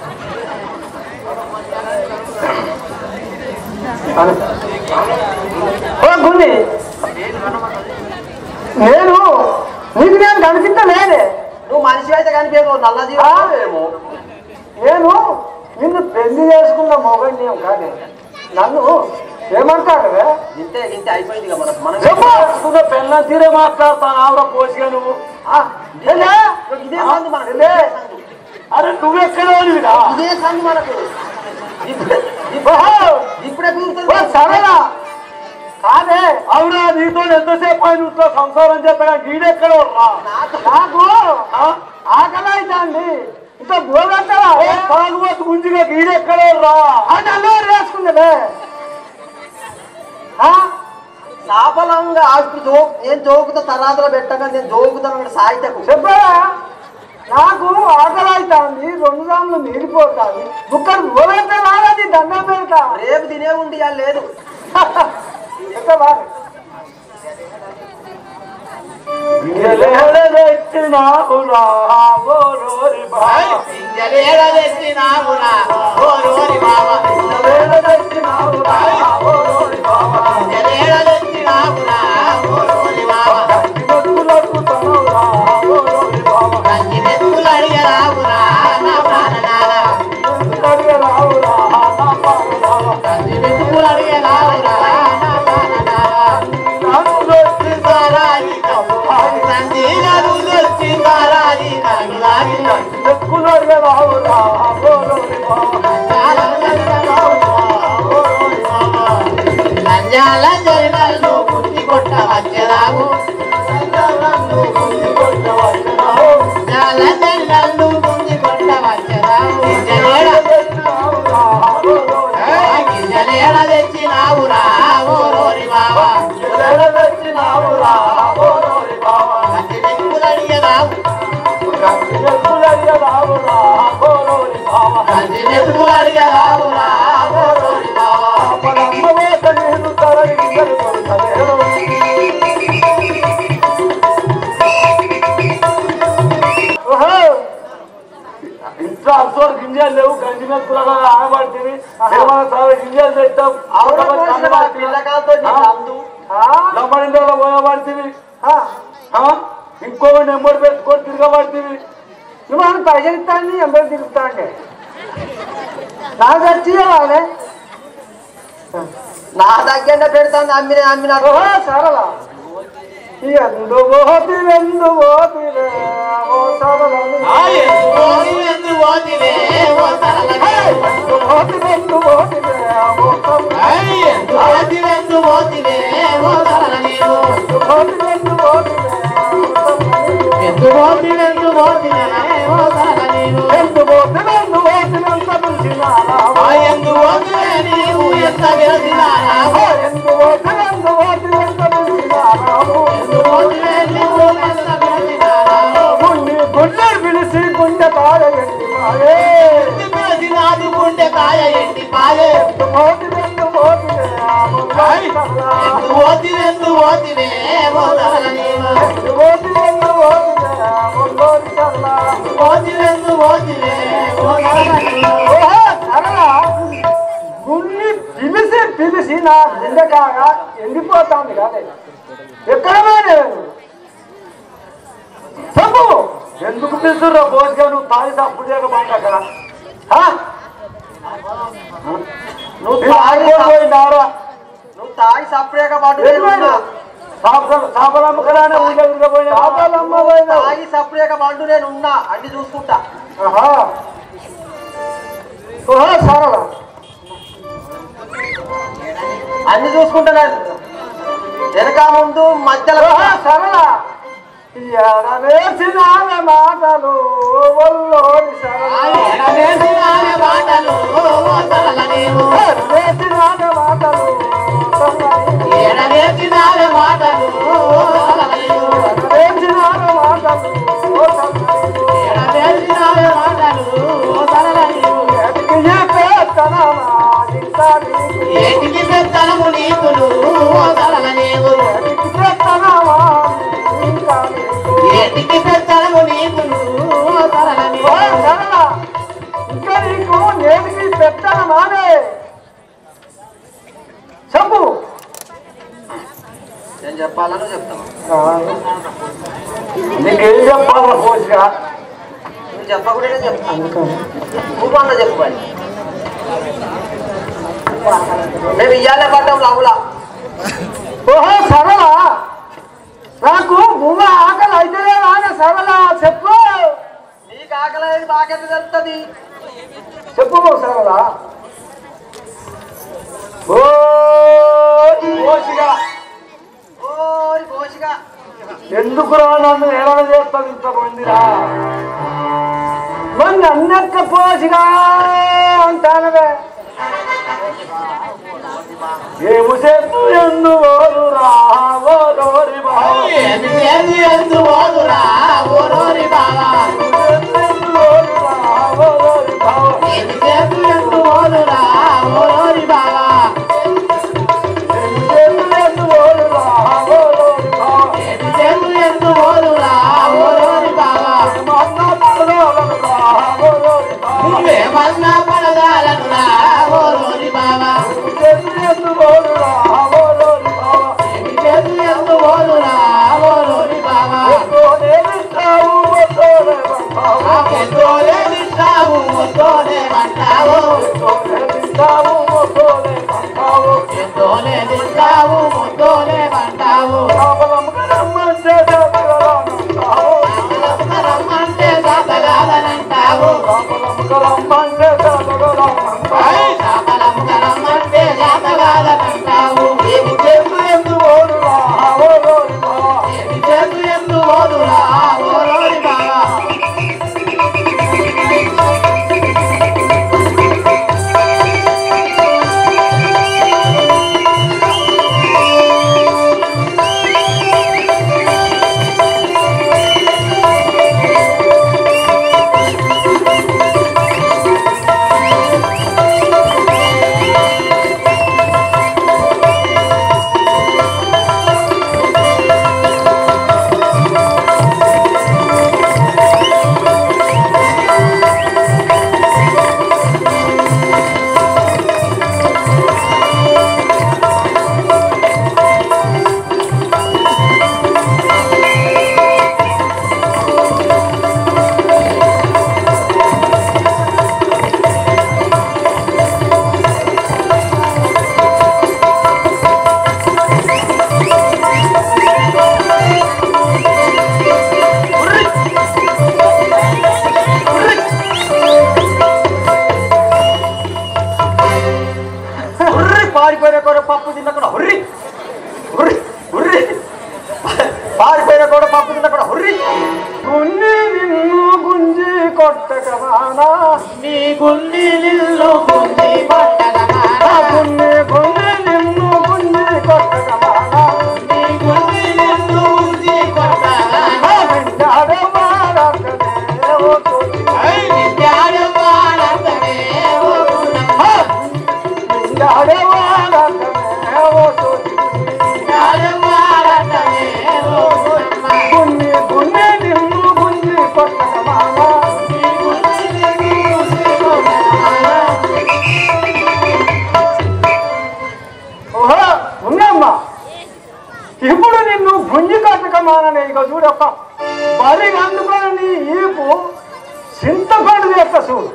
Speaker 4: ఓ గుండి నేను నీకు నేను కనిపించలేదే
Speaker 3: నువ్వు మనిషి అయితే కనిపించవు నల్ల జీవమేమో
Speaker 4: నేను నిన్ను పెళ్లి చేసుకున్న మొగని నేను కానీ నన్ను ఏమంటాడు
Speaker 3: ఇంతే ఇంతే అయిపోయింది ఇక మనకు మనం
Speaker 2: నువ్వు పెళ్ళ తీరే మాట్లాడతాను ఆవిడ పోసిగా నువ్వు
Speaker 3: ఇదే సందు మనకు
Speaker 4: ఇదే.
Speaker 3: ఇదే సందు.
Speaker 2: అరే నువ్వెక్కడ వాడివిరా?
Speaker 3: ఇదే సందు మనకు ఇప్పుడే ఇప్పుడే- ఇప్పుడే కూర్చుంది
Speaker 4: సరేనా కాదే
Speaker 2: ఆవిడ నీతో ఎంతసేపు ఆయన ఇంట్లో సంసారం చేస్తాగా గీడెక్కడ రా
Speaker 4: నాకు ఆకలి అవుతుంది ఇంత గోగంటావా
Speaker 2: తాగుబోతు గుంజిగా గీడెక్కడ రా
Speaker 4: అది అల్లరి వేసుకుందే
Speaker 3: సాఫలంగా ఇప్పుడు జో నేను జోకుతా తరాదులో పెట్టగా నేను జోకుతాను సాయితకు
Speaker 4: చెప్పరా నాకు ఆకలి అవుతుంది రెండు దాములు నీరిపోతాను బుక్కలు గోగంటే రాదని దండం పెడతా
Speaker 3: రేపు తినే ఉండి ఇవాళ లేదు
Speaker 4: చెప్పవా
Speaker 2: ఎత్తినావురా ఓ రోరి బావ. ఎత్తెత్తినావురా ఓ రోరి బావ. ఎత్తులకు తనవురా ఓ రోరి బావ. ఎత్తులడిగరావురా నా పాలు బావ. నన్ను వచ్చి ఎత్తులడిగరావురా ఓ రోరి బావ.
Speaker 1: లంజాల జరిగలు పుట్టి కొట్ట వచ్చరావు లంజాల జరిగలు పుట్టి కొట్ట వచ్చరావు గింజలేడ తెచ్చినావురా ఓ రోరి బావా కంటి నెక్కులు అడిగరావు కంటి నెక్కులు అడిగరావురా ఓ రోరి బావా
Speaker 2: ఇంట్లో అసలు గింజలు లేవు గంజి మీద కూడా ఆగబడుతుంది ఏమైనా సరే గింజలు తెచ్చాం
Speaker 3: పిల్లకాలతో అందు
Speaker 2: నమ్మడిందో పోయబడుతుంది ఇంకో నెంబర్ పెట్టుకొని తిరగబడుతుంది
Speaker 4: నువ్వు అని పైసలు ఇస్తాను ఎంబడి తిరుగుతాండి నాకు వచ్చి వాళ్ళే
Speaker 3: నా దగ్గర పెడతాను అమ్మిన అమ్మిన
Speaker 4: ఓహో సరళ ఎందు పోతి ఎందు పోతివే ఓ సరళ ఎందు పోతి ఎందు పోతివే ఓ సరళ
Speaker 1: పోతివెందు పోతివే ఓ తరల నీవు
Speaker 4: ఎందు పోతే ఎందు పోతినంత పిలిచినారా
Speaker 1: ఆ ఎందు పోతివే నీవు ఎంత విరసినారావు
Speaker 4: ఎందు పోతే ఎందు పోతినంత పిలిచినారా
Speaker 1: ఎందు పోతివే నీవు ఎంత విరసినారావు
Speaker 4: గుండె గుండె పిలిచి గుండె కాడ ఎండి మాయే
Speaker 1: విరసినాది గుండె కాయ ఎండి పాయే
Speaker 4: ఎందు పోతి ఎందు పోతి
Speaker 1: ఎందు పోతివెందు పోతివే ఓ తరల నీవు
Speaker 4: ఎందు పోతి ఎందు పోతి ముందోడి చల్లా
Speaker 1: పోతివెందు పోతివే ఓ తరల నీవు
Speaker 4: ఓహో, సరళా, గుండి పిలిచి పిలిచి నా గుండె కాగా ఎండిపోతాంది కానీ ఎక్కడ పోయినావు చెప్పు ఎందుకు పిలుచుర్రా భోజగా నువ్వు తాగి తప్పుడు చేయకపోయింది అక్కడ ఆ?
Speaker 3: నువ్వు
Speaker 4: మీరు
Speaker 3: తాగి
Speaker 4: ఆగిపోయినారా
Speaker 3: నువ్వు తాగి సపరేక పాటు
Speaker 4: చేపలమ్మకరానే ఊళ్ళో తిరగపోయినా చేపలమ్మ పోయినా
Speaker 3: తాగి సపరేక పాటు నేను ఉన్నా అన్ని చూసుకుంటా
Speaker 4: ఆహా ఓహో సరళ
Speaker 3: అన్ని చూసుకుంటా నేను వెనక ముందు మధ్యలో
Speaker 4: ఓహో సరళ ఎడవేసిన మాటలు ఒల్లోని సరళ
Speaker 1: ఎడవేసినావే మాటలు ఓ తరల నీవు
Speaker 4: ఎడవేసిన మాటలు సరళ.
Speaker 1: ఎడవేసినావే మాటలు ఓ తరల నీవు
Speaker 4: ఎడవేసిన మాటలు ఓ సరళ.
Speaker 1: ఎడవేసినావే మాటలు ఓ తరల నీవు
Speaker 4: ఎదిగి చెప్పేత్తనమా ఇంకా నీకు.
Speaker 1: ఏటికి పెత్తనము నీతులు ఓ తరల నీవు
Speaker 4: ఎదిగి చెప్పేత్తనమా ఇంకా నీకు.
Speaker 1: ఏటికి పెత్తనము నీతులు ఓ తరల
Speaker 4: ఓ
Speaker 1: నీవు
Speaker 4: సరళ, ఇంకా నీకు నేటికి పెట్టనమానే చెప్పు
Speaker 3: నేను చెప్పాలని చెప్తాను
Speaker 4: నీకేం చెప్పాలా కోసిగా
Speaker 3: నువ్వు చెప్పకుండా నేను చెప్తాను నువ్వు అన్న చెప్పాలి మేము ఇయ్యాలే పడ్డాం లవ్లా
Speaker 4: ఓహో సరళ నాకు భూమ ఆకలి అయితే రానే సరళ చెప్పు
Speaker 3: నీకు ఆకలి అనేది మాకెంత తెలుస్తుంది
Speaker 4: చెప్పు సరళ ఓ కోసిగా
Speaker 3: ఓరి కోసిగా
Speaker 4: ఎందుకురా నన్ను ఎలా చేస్తావు ఇంతమందిరా మొన్న అన్నక్క పోసిగా అంటానవే ఏము చెప్పు ఎందు ఓరు రావోరి బావ
Speaker 1: ఏమి చేసి ఎందు పోదురా ఓ రోరి బావా
Speaker 4: ఎందు ఓరు రావోరి బావ
Speaker 1: ఏమి చేసి ఎందు పోదురా ఓ రోరి బావా
Speaker 4: ఎందు ఓరు రావోరి బావ
Speaker 1: ఏమి చేసి ఎందు పోదురా ఓ రోరి బావా
Speaker 4: మన్న పడవలను రావోరి బావ
Speaker 1: నువ్వేమన్నా పడగాలను రా ఓ రోరి బావా
Speaker 4: ఎందు ఓరు రావోరి బావ
Speaker 1: ఏమి చేసి ఎందు పోదురా ఓ రోరి బావా
Speaker 4: ఎంతోనేమిస్తావు ఎంతోనే బావ
Speaker 1: నాకెంతో లేనిస్తావు మొత్తోనే అంటావు
Speaker 4: ఎంతోనేమిస్తావు ఎంతోనే బావ
Speaker 1: ఎంతో లేనిస్తావు మొత్తోనే అంటావు రమ్మంటే సాతగాదనంటావు ఐ సాపలముక రమ్మంటే సాతగాదనంటావు ఏమి చేస్తూ ఎందు ఓడురా ఏమి చేస్తూ ఎందు ఓడురా ఓ రోరి బావా గుండి నిల్లు గుండి
Speaker 4: ఆ గుండి గుండి నిన్ను గుండి కొట్టగమానా
Speaker 1: నీ గుండి నిల్లు గుండి కొట్టగా
Speaker 4: ఆ వింటాడే వాడకనే ఓ తోటి
Speaker 1: విద్యాడు వాడతనే ఓ గుణమ్మ.
Speaker 4: వింటాడే వాడకనే ఓ తోటి
Speaker 1: విద్యాడు వాడతనే ఓ గుణమ్మ.
Speaker 4: గుండి గుండి నిన్ను గుండి కొట్టగమానా
Speaker 1: నీ గుండి నిల్లు గుండి కొట్టగా
Speaker 4: ఓహో ఉన్నమ్మా ఇప్పుడు నిన్ను గుంజి కట్టకమానని ఇక చూడు ఒక బలి అందుకొని నీ ఈపు చింతపండు యొక్క చూడు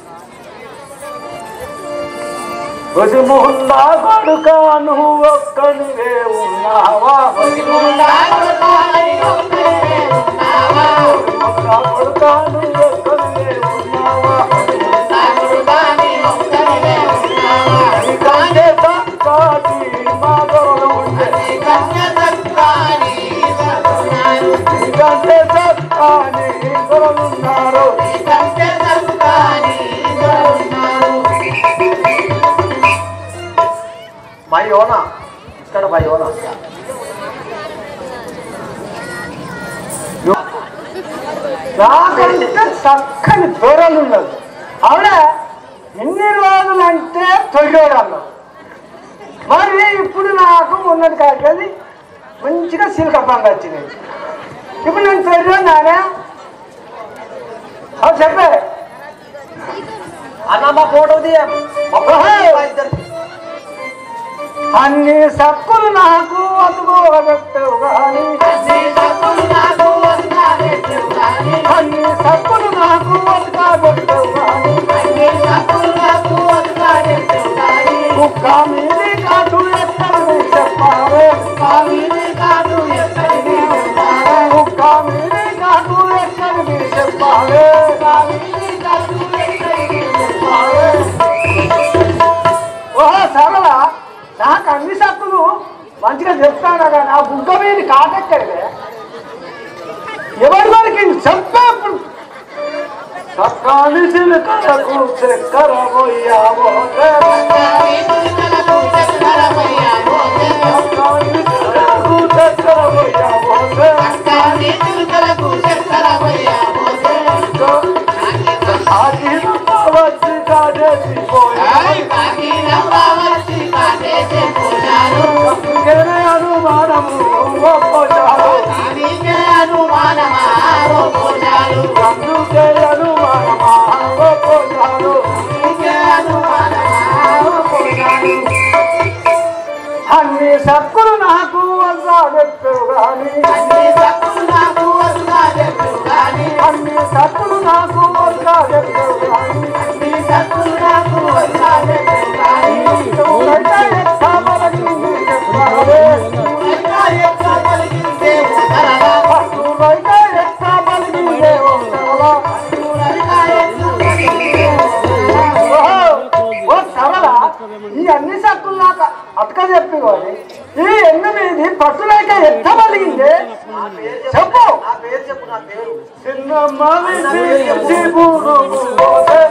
Speaker 4: రుజుముందా కొడుక నువ్వు ఒక్కనివే ఉన్నావా రుజుముందా కొడుక నువ్వు ఒక్కనివే ఉన్నావా నీకంటే తక్కువ మాధవుడు ఉండే నీకంటే తక్కువ నీ దొరలున్నారు
Speaker 3: భయోనా ఇక్కడ భయోనా
Speaker 4: నాకంటే చక్కని దూరాలు ఉన్నది అవునా ఎన్ని రోజులు అంటే తొలిగోడు అన్నావు మరి ఇప్పుడు నాకు ఉన్నది కాదు మంచిగా సిల్క పండు వచ్చినాయి ఇప్పుడు నేను తొలిగోనానే అది చెప్పే
Speaker 3: అన్న మా ఫోటో తీయ మా ఫోటో తీయ మా ఇద్దరిది.
Speaker 4: అన్ని సక్కులు నాకు అతుకోగట్టవు కానీ అన్ని సక్కులు నాకు అతుకోగట్టవు కానీ కుక్క మీది కాటు ఎక్కడికి చెప్పావే కుక్క మీది కాటు ఎక్కడికి చెప్పావే ఓహో సరళ నాకు అన్ని సక్కులు మంచిగా చెప్తాను కానీ ఆ బుగ్గ మీద కాటెక్కడే ఎవరి వరకు చెప్పే ఇప్పుడు సక్కాని సిలకలకు చక్కెర పోయావో సక్కాని సిలకలకు చక్కెర పోయావో ఆకిలు వచ్చి కాదేసి పోయావు అందుకనే అనుమానము ఒప్పచారు అందుకే అనుమానమా ఒప్పచారు అన్ని సక్కులు నాకు వల్ల చెప్పావు కానీ అన్ని సక్కులు నాకు వల్ల చెప్పావు కానీ ఎవరైతే ఎట్లా మనకి చెప్పావే ఎవరైతే ఎట్లా పలికిందే ఉంటావా ఓ సరళ ఈ అన్ని సక్కులు నాకు అతక చెప్పి కానీ ఈ ఎన్ను మీది పట్టులేక ఎంత పలిగింది
Speaker 3: నా పేరు
Speaker 4: చెప్పు
Speaker 3: నా పేరు చెప్పు నా పేరు
Speaker 4: చిన్నమ్మ విసి శివుడు పోతే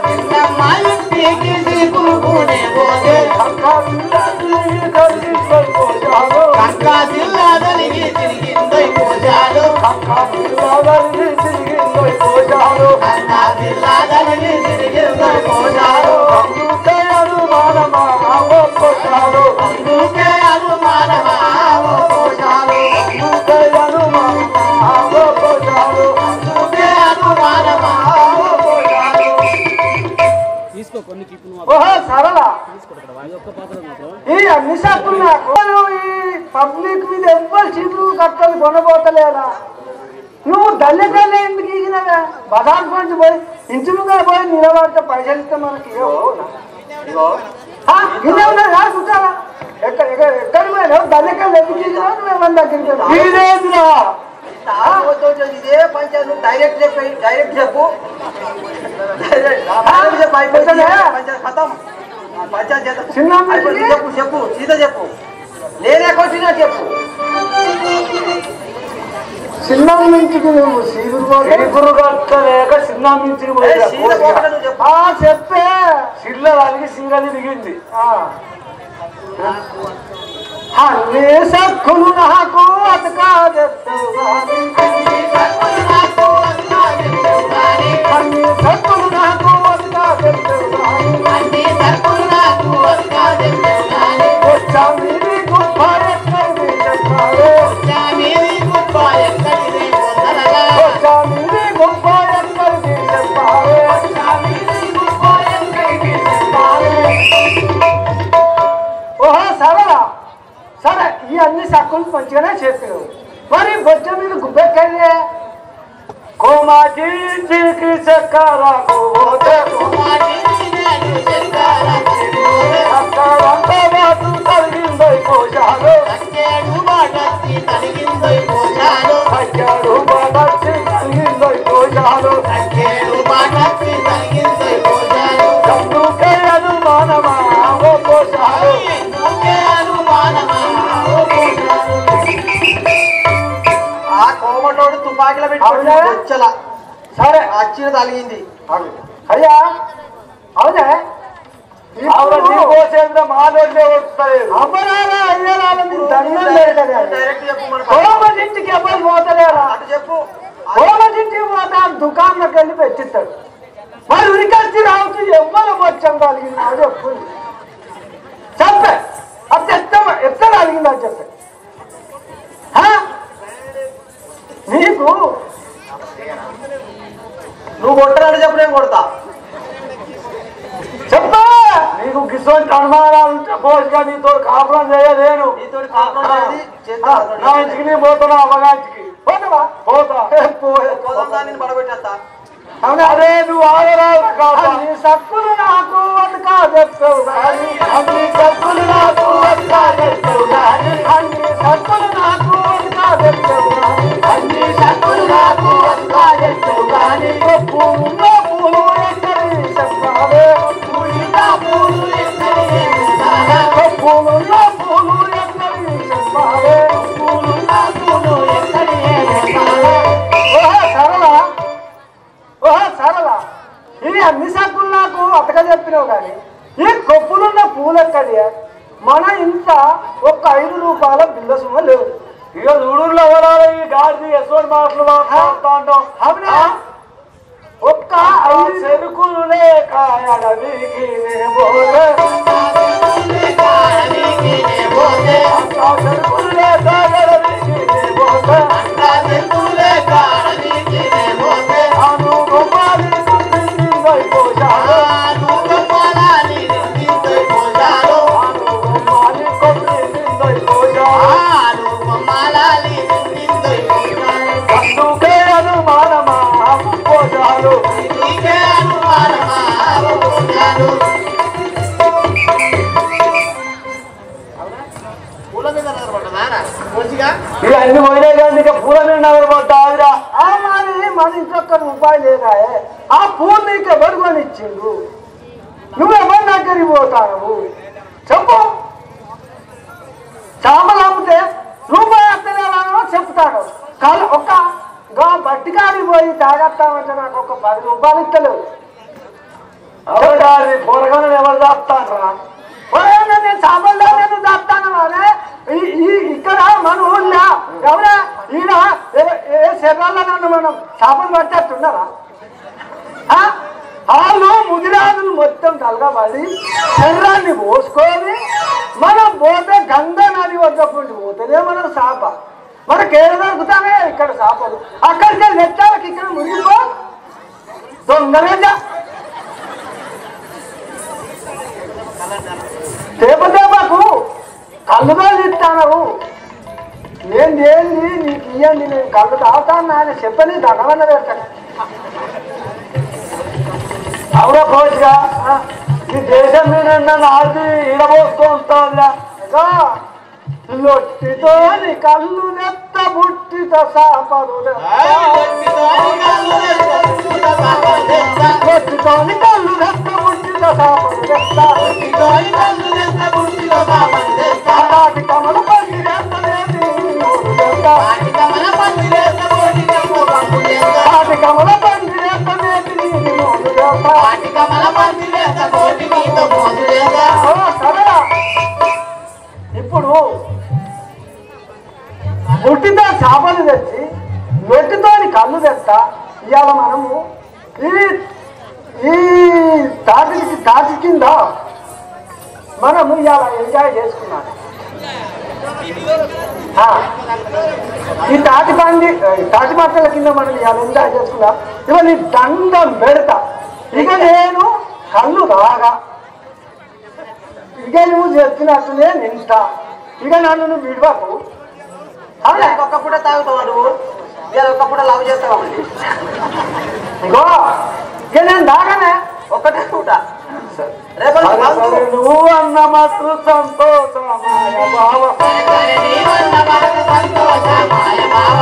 Speaker 4: అక్క పిల్లకి కలిసి పోయాడు
Speaker 1: కంకా జిల్లాదలిగి తిరిగిందో పోజాలు
Speaker 4: అక్క పిల్లకి తిరిగి పోయాడు
Speaker 1: కంకా జిల్లాదలిగి తిరిగిందో పోజాలు
Speaker 4: అందుకే అనుమానమా ఒప్పచాడు
Speaker 1: అందుకే అనుమానమా ఓ పోజాలు
Speaker 4: అందుకే అనుమానమా ఒప్పచాడు
Speaker 1: అందుకే అనుమానమా ఓ పోజాలు
Speaker 5: తీసుకో కొన్ని కిప్పు నువ్వు
Speaker 4: ఓహో సరళ
Speaker 5: తీసుకో ఇక్కడ వాయి ఒక్క పాత్ర మాత్రం
Speaker 4: ఈ అన్ని షాపులు నాకు ఈ పబ్లిక్ మీద ఎవ్వరు చీపులు కట్టలు కొనబోతలేదా నువ్వు దళ్ళ దళ్ళ ఎందుకు ఈగినవే బజార్ నుంచి పోయి ఇంటి ముందర పోయి నిలబడితే పైసలు ఇస్తే మనకి ఇవ్వవు. ఆ, ఇదే ఉన్నది రా చూసావా ఎక్కడ ఎక్కడ ఎక్కడ పోయినావు దళ్ళకల్లి ఎందుకు ఈగినావు నువ్వు ఎవరి దగ్గరికి వెళ్ళావు? ఈడేదిరా
Speaker 3: తాగుబోతు ఇదే పంచాయతీ నువ్వు డైరెక్ట్ చెప్పి డైరెక్ట్ చెప్పు డైరెక్ట్ డైరెక్ట్ చెప్పు అయిపోయింది పంచాయతీ ఖతం పంచాయతీ చేద్దాం.
Speaker 4: చిన్న అమ్మాయికి-
Speaker 3: అయిపోయింది. చెప్పు చెప్పు సీత చెప్పు నేనే కొట్టినా చెప్పు
Speaker 4: చిన్న నుంచికి నువ్వు సీగురు పోతే
Speaker 2: ఎగురు కట్టలేక చిన్న మించికి
Speaker 3: ఏ, సీద పోకుండా నువ్వు చెప్పు.
Speaker 4: ఆ చెప్పే
Speaker 2: సిల్ల వాళ్ళకి సీరని దిగింది
Speaker 4: ఆ. అన్ని సక్కులు నాకు అతకా చెప్తావు గాని. అన్ని సక్కులు నాకు అతకా చెప్తావు గాని. వచ్చా మీది గొప్ప ఎక్కడిది చెప్పాలి. వచ్చా మీది గొప్ప ఎక్కడిది చెప్పాలి. ఓహో సరేరా సరే ఈ అన్ని సక్కులు మంచిగానే చెప్పావు మరి బొచ్చ మీద గుబ్బెక్కడే
Speaker 2: కోమాకి చీకి చక్కరకు పోతే అక్కడంతా బాటు కలిగిందో కోశాలు అక్కాడు బాటచ్చి కలిగిందో కోశాలు అందుకే అనుమానమా ఓ కోశాలు
Speaker 3: ఆ కోమటోడు తుపాకీలో
Speaker 4: అవునా?
Speaker 3: పెట్టుకుని వచ్చల
Speaker 4: సరే
Speaker 3: అచ్చిన తలిగింది
Speaker 4: అయ్యా అవునే
Speaker 2: ఆవిడ నీ కోసేంద్ర మాలోనే వస్తలేదు
Speaker 4: అమరాలా అయ్యలాల మీ దండం లేదనే.
Speaker 3: డైరెక్ట్ చెప్పు మన
Speaker 4: కోమటింటికి ఎవరు పోతలేరా
Speaker 3: అటు చెప్పు
Speaker 4: కోమటింటికి పోతా దుకాణంలోకి వెళ్ళి పెట్టిస్తాడు మరి ఉరికొచ్చి రావచ్చు ఎవ్వరు వచ్చం కలిగింది అది చెప్పు చెప్పే అది ఎత్త ఎత్త కలిగింది అని చెప్పే హా? నీకు
Speaker 3: నువ్వు కొట్టరాడు చెప్పు నేను కొడతా
Speaker 4: చెప్పా
Speaker 2: నీకు గిసోంటి అనుమానాలు ఉంటే పోసుగా నీతో కాపురం చేయలేను
Speaker 3: నీతో కాపురం చేసి
Speaker 2: ఆ,
Speaker 3: చేస్తా
Speaker 2: నా ఇంటికి నీ పోతున్నా అవగాంటికి
Speaker 4: పోతావా
Speaker 2: పోతా
Speaker 3: పోదాం దాన్ని పడగొట్టేస్తా
Speaker 4: అవునా
Speaker 2: అరే నువ్వు ఆగరాదు కాదా
Speaker 4: అన్ని సక్కులు నాకు అతకా చెప్తావు కానీ
Speaker 2: అన్ని డబ్బులు నాకు వద్దా చెప్తావు గాని,
Speaker 4: అన్ని సక్కులు నాకు అతకా చెప్తావు కానీ
Speaker 2: అన్ని డబ్బులు నాకు వద్దా చెప్తావు గాని,
Speaker 4: పూలు పూలు ఎక్కడి చెప్పాలి
Speaker 2: పూలినా పూలు ఎక్కడికి ఉండాలా?
Speaker 4: పూలు పూలు ఎక్కడి చెప్పాలి
Speaker 2: పూలున్నా పూలు ఎక్కడికి ఉండాలా?
Speaker 4: ఓహో సరళ ఓహో సరళ ఇది అన్ని సక్కులు నాకు అతక చెప్పినావు కానీ ఈ కొప్పులున్న పూలు ఎక్కడి మన ఇంత ఒక్క ఐదు రూపాయల బిల్ల సుమ లేవు
Speaker 2: ఇక చూడుల్లో ఎవరాలు ఈ గాడిది ఎసోడు మాటలు మాట్లాడుతాంటో
Speaker 4: అవునా ఒక్క
Speaker 2: ఆ
Speaker 4: ఐదు
Speaker 2: చెరుకులు లేక అడవికి నే పోతే. ఆ చెరుకులు లేక అడవికి నే పోతే. అను గొప్పది సుందరి పోషాలు. అను గొప్పది సుందరి పోషాలు. అందుకే అనుమానమా పోషాలు
Speaker 1: పూల మీద నిలబడ్డదారా మంచిగా
Speaker 2: ఇక అన్ని పోయినాయి కానీ ఇక పూల మీద నగరపడ్డాదిరా
Speaker 4: ఆ మరి మన ఇంట్లో ఒక్క రూపాయి లేదా ఆ పూలు నీకు ఎవరు కొని ఇచ్చిండు నువ్వు ఎవరి దగ్గరికి పోతావు చెప్పు చేపలు అమ్మితే రూపాయి అత్తలేదానో చెప్తాడు కాదు ఒక్క గా బట్టికాడికి పోయి తాగత్తామంటే నాకు ఒక పది రూపాయలు ఇస్తలేవు
Speaker 2: అవడాది పొరగలను ఎవరు దాస్తాన్రా
Speaker 4: ఒరేయ్ నేను చేపలు నేను దాస్తాను అరే ఈ- ఈ- ఇక్కడ మన ఊళ్ళో ఎవరా ఈయన ఏ- ఏ శరీరాల్లో నన్ను మనం చేపలు పట్టేస్తున్నారా ఆ? వాళ్ళు ముదిరాజులు మొత్తం కలగబడి శరీరాన్ని పోసుకొని మనం పోతే గంగా నది వద్దకుండి పోతేనే మనం చేప మనకి ఏడు దొరుకుతానే ఇక్కడ చేపలు అక్కడికి వెళ్ళి ఎట్టాలకి ఇక్కడ మునిగిపో దొంగనేజా దేపదేపకు కళ్ళుగా ఇస్తాను నేను ఏంది నీకు ఇయ్యండి నేను కళ్ళు తాగుతాను ఆయన చెప్పని దండవన్న పెడతాను
Speaker 2: అవునా కోచ్గా ఈ దేశం మీద నన్ను ఆడి ఇడబోస్తూ ఉంటావులా
Speaker 4: ఇదో, లొట్టితోని కళ్ళు నెత్త బుట్టితో సాపరు లొట్టితోని కళ్ళు నెత్త బుట్టితో సాపరు అలాంటి కమల పండి నెత్తలేని ఊరు నెత్త. అప్పుడు పుట్టితో చేపలు తెచ్చి నొట్టితోని కళ్ళు తెస్తా ఇవాళ మనము ఈ ఈ తాటి తాటి కింద మనము ఇవాళ ఎంజాయ్ చేసుకున్నాం ఆ, ఈ తాటి బండి ఈ తాటి బట్టల కింద మనం ఇవాళ ఎంజాయ్ చేసుకున్నాం ఇవాళ నీ దండం పెడతా ఇక నేను కళ్ళు రాగా ఇక నువ్వు చెప్పినట్టునే నింటా ఇక నన్ను నువ్వు విడవకు అవునా
Speaker 3: ఒక్క పూట తాగుతావా నువ్వు ఇవాళ ఒక్క పూట లవ్ చేస్తావా మరి
Speaker 4: ఇగో ఇక నేను దాగానే
Speaker 3: ఒక్కటే పూట రేపు
Speaker 4: సరే,
Speaker 3: మందు
Speaker 4: సరే, నువ్వు అన్న మాత్రం సంతోషమాయ బావ నువ్వు అన్న మాటలు సంతోషమాయ బావ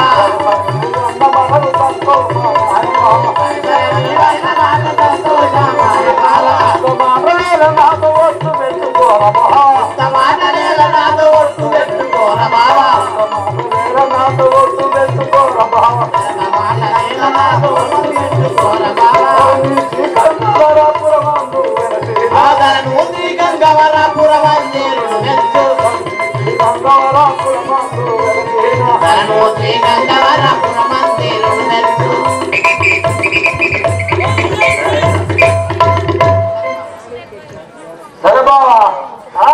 Speaker 4: మాటలేల నాతో వస్తు పెట్టుకోర బావ మాటలేల నాతో వస్తు పెట్టుకోర బావ మాటలేల నాతో వస్తు పెట్టుకోర బావ మాటలేల నాతో వస్తు పెట్టుకోర బావ శ్రీకంఠవరపురమందు వెలసిన
Speaker 1: గంగవరపురవందేరుడు మెచ్చు
Speaker 4: శ్రీకంఠవరపురమందు వెలసిన
Speaker 1: ధనమూర్తి గంగవరపురమందేరుడు మెచ్చు
Speaker 4: సరే బావా ఆ?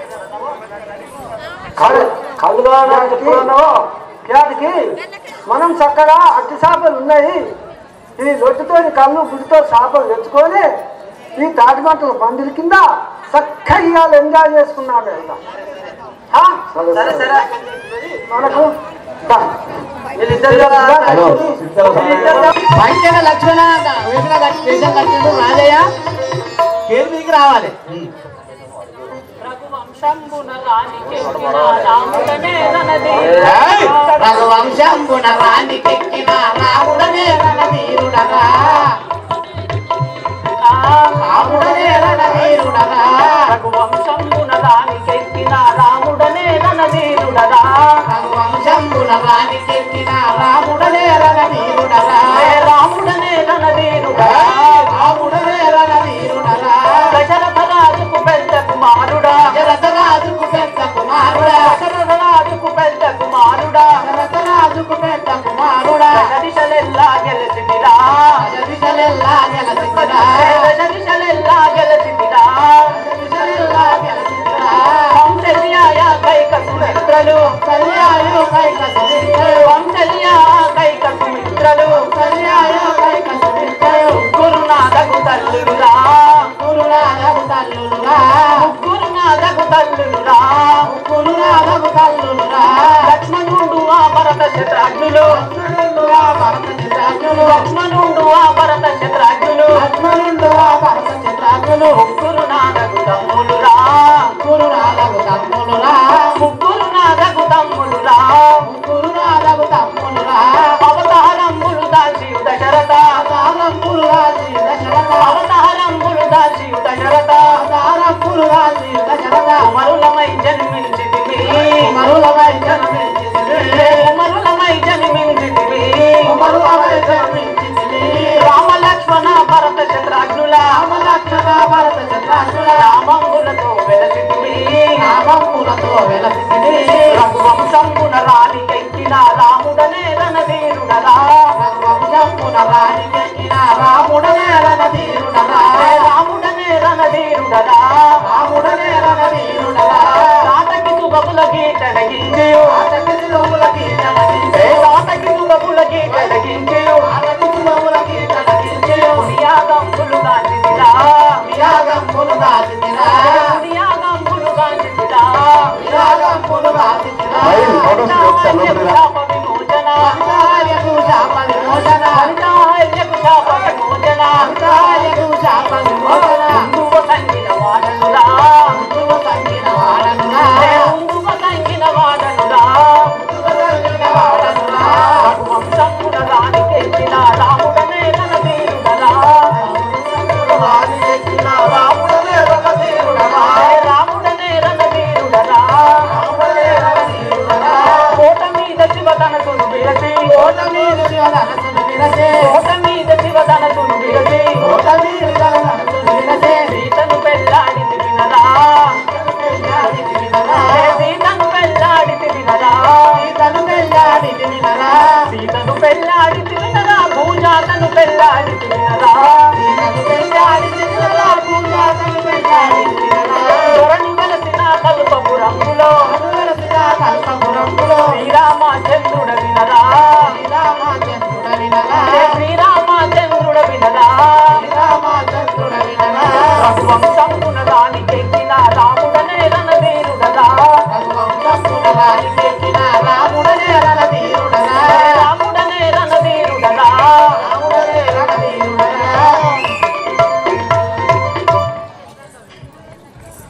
Speaker 4: కళ్ళు కళ్ళుగా క్యాటికి మనం చక్కగా అట్టి చేపలు ఉన్నాయి ఈ లొట్టుతో కళ్ళు గుడితో చేపలు తెచ్చుకొని ఈ తాటి మంటల పందిరి కింద చక్కగా ఇవాళ ఎంజాయ్ చేసుకున్నాను వెళ్దాం ఆ?
Speaker 3: సరే సరే
Speaker 4: మనకు దా.
Speaker 3: వీళ్ళిద్దరు కదా
Speaker 4: హలో.
Speaker 3: వీళ్ళిద్దరు కదా.
Speaker 1: పంచన లక్ష్మణ వేసిన కట్టి వేషం కట్టిండు రాజయ్య కేంద్రీకి రావాలి
Speaker 6: రఘువంశంబున రాణికెక్కిన రాముడనే ననది
Speaker 1: ఏయ్! రఘువంశంబున రాణికెక్కిన రాముడనే రణవీరుడరా రాముడనే రణవీరుడరా
Speaker 6: రఘువంశంబున రాణికెక్కిన రాముడనే ననదీరుడరా
Speaker 1: రఘువంశంబున రాణికెక్కిన రాముడనే రణవీరుడరా
Speaker 6: రాముడనే ననదీరుడరా
Speaker 1: ఏయ్! రాముడనే రణవీరుడరా
Speaker 6: దశరథ రాజుకు పెద్ద కుమారుడా
Speaker 1: దశరథరాజుకు పెద్ద కుమారుడా
Speaker 6: దశరథ రాజుకు పెద్ద కుమారుడా
Speaker 1: దశరథరాజుకు పెద్ద కుమారుడా
Speaker 6: దశదిశలెల్లా గెలిచితిరా
Speaker 1: దశదిశలెల్లా గెలసిరా
Speaker 6: దశదిశలెల్లా గెలిచితిరా
Speaker 1: దశదిశలెల్లా గెలసిరా
Speaker 6: కౌసల్యాయ కైక సుమిత్రలు
Speaker 1: కళ్యాయు కైక సుమిత్రయు
Speaker 6: కౌసల్య కైక సుమిత్రలు
Speaker 1: కళ్యాయు కైక సుమిత్రయు
Speaker 6: గురునాథకు తల్లులురా
Speaker 1: గురునాథకు తల్లులురా
Speaker 6: గురునాథకు తల్లులురా
Speaker 1: గురునాథకు తల్లులురా
Speaker 6: లక్ష్మణుడు ఆ భరత శత్రాఘ్నులు
Speaker 1: లక్ష్మణుడుగా భరత చిత్రాగ్నులు
Speaker 6: లక్ష్మణుడు ఆ భరత శత్రాఘ్నులు
Speaker 1: లక్ష్మణుడుగా భరత చిత్రాగ్నులు
Speaker 6: గురునాథకు తమ్ములురా
Speaker 1: గురునాథకు తమ్ములురా
Speaker 6: గురునాథకు తమ్ములురా
Speaker 1: గురునాథకు తమ్ములురా
Speaker 6: అవతారంబులు దాచి దశరథ
Speaker 1: తారంపులు రాజీ దశరథ
Speaker 6: అవతారంబులు దాచి దశరథ
Speaker 1: తారంపులు రాజీ దశరథ
Speaker 6: మరులమై జన్మించితివి
Speaker 1: మరులమై జన్మించితివి
Speaker 6: మరులమై జన్మించితివి
Speaker 1: మరులమై జన్మించితివి
Speaker 6: రామ లక్ష్మణ భరత శత్రాఘ్నుల
Speaker 1: రామలక్ష్మణ భరత చంద్ర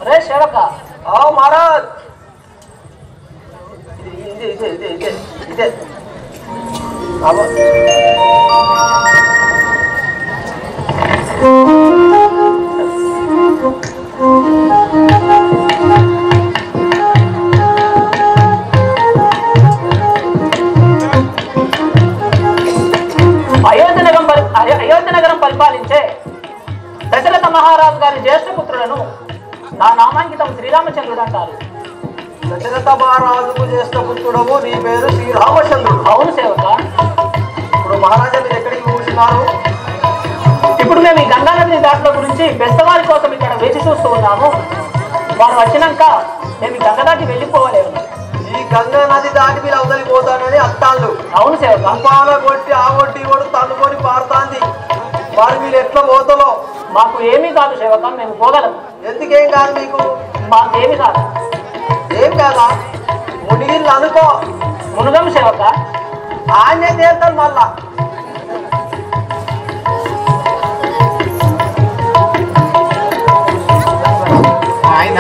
Speaker 6: రే సేవక
Speaker 2: ఆ మహారాజ్ ఇదే ఇదే ఇదే ఇదే ఇదే అబ్బా.
Speaker 6: అయోధ్య నగరం పరి- అయో- అయోధ్య నగరం పరిపాలించే దశరథ మహారాజు గారి జ్యేష్ఠ పుత్రులను నా నామాంకితం శ్రీరామచంద్రుడు అంటారు
Speaker 2: దశరథ మహారాజుకు చేసిన పుత్రుడవు నీ పేరు శ్రీరామచంద్రుడు
Speaker 6: అవును సేవక
Speaker 2: ఇప్పుడు మహారాజా మీరు ఎక్కడికి కూర్చున్నారు
Speaker 6: ఇప్పుడు మేము ఈ గంగానదిని దాటల గురించి బెస్తవారి కోసం ఇక్కడ వేచి చూస్తూ ఉన్నాము వారు వచ్చినాక మేము ఈ గంగ దాటి వెళ్ళిపోవలేము
Speaker 2: ఈ గంగా నది దాటి మీరు అవతలి పోతానని అత్తాళ్ళు
Speaker 6: అవును సేవక
Speaker 2: అంపాల కొట్టి ఆ కొట్టి కూడా తన్నుకొని పారుతాంది వారు మీరు ఎట్లా పోతలో
Speaker 6: మాకు ఏమీ కాదు సేవక మేము పోగలం
Speaker 2: ఎందుకేం కాదు మీకు
Speaker 6: మాకేమీ కాదు
Speaker 2: ఏం కాదా మునిగిళ్ళు అనుకో
Speaker 6: మునుగం సేవక
Speaker 2: ఆయనే తీర్థం మళ్ళా
Speaker 1: ఆయన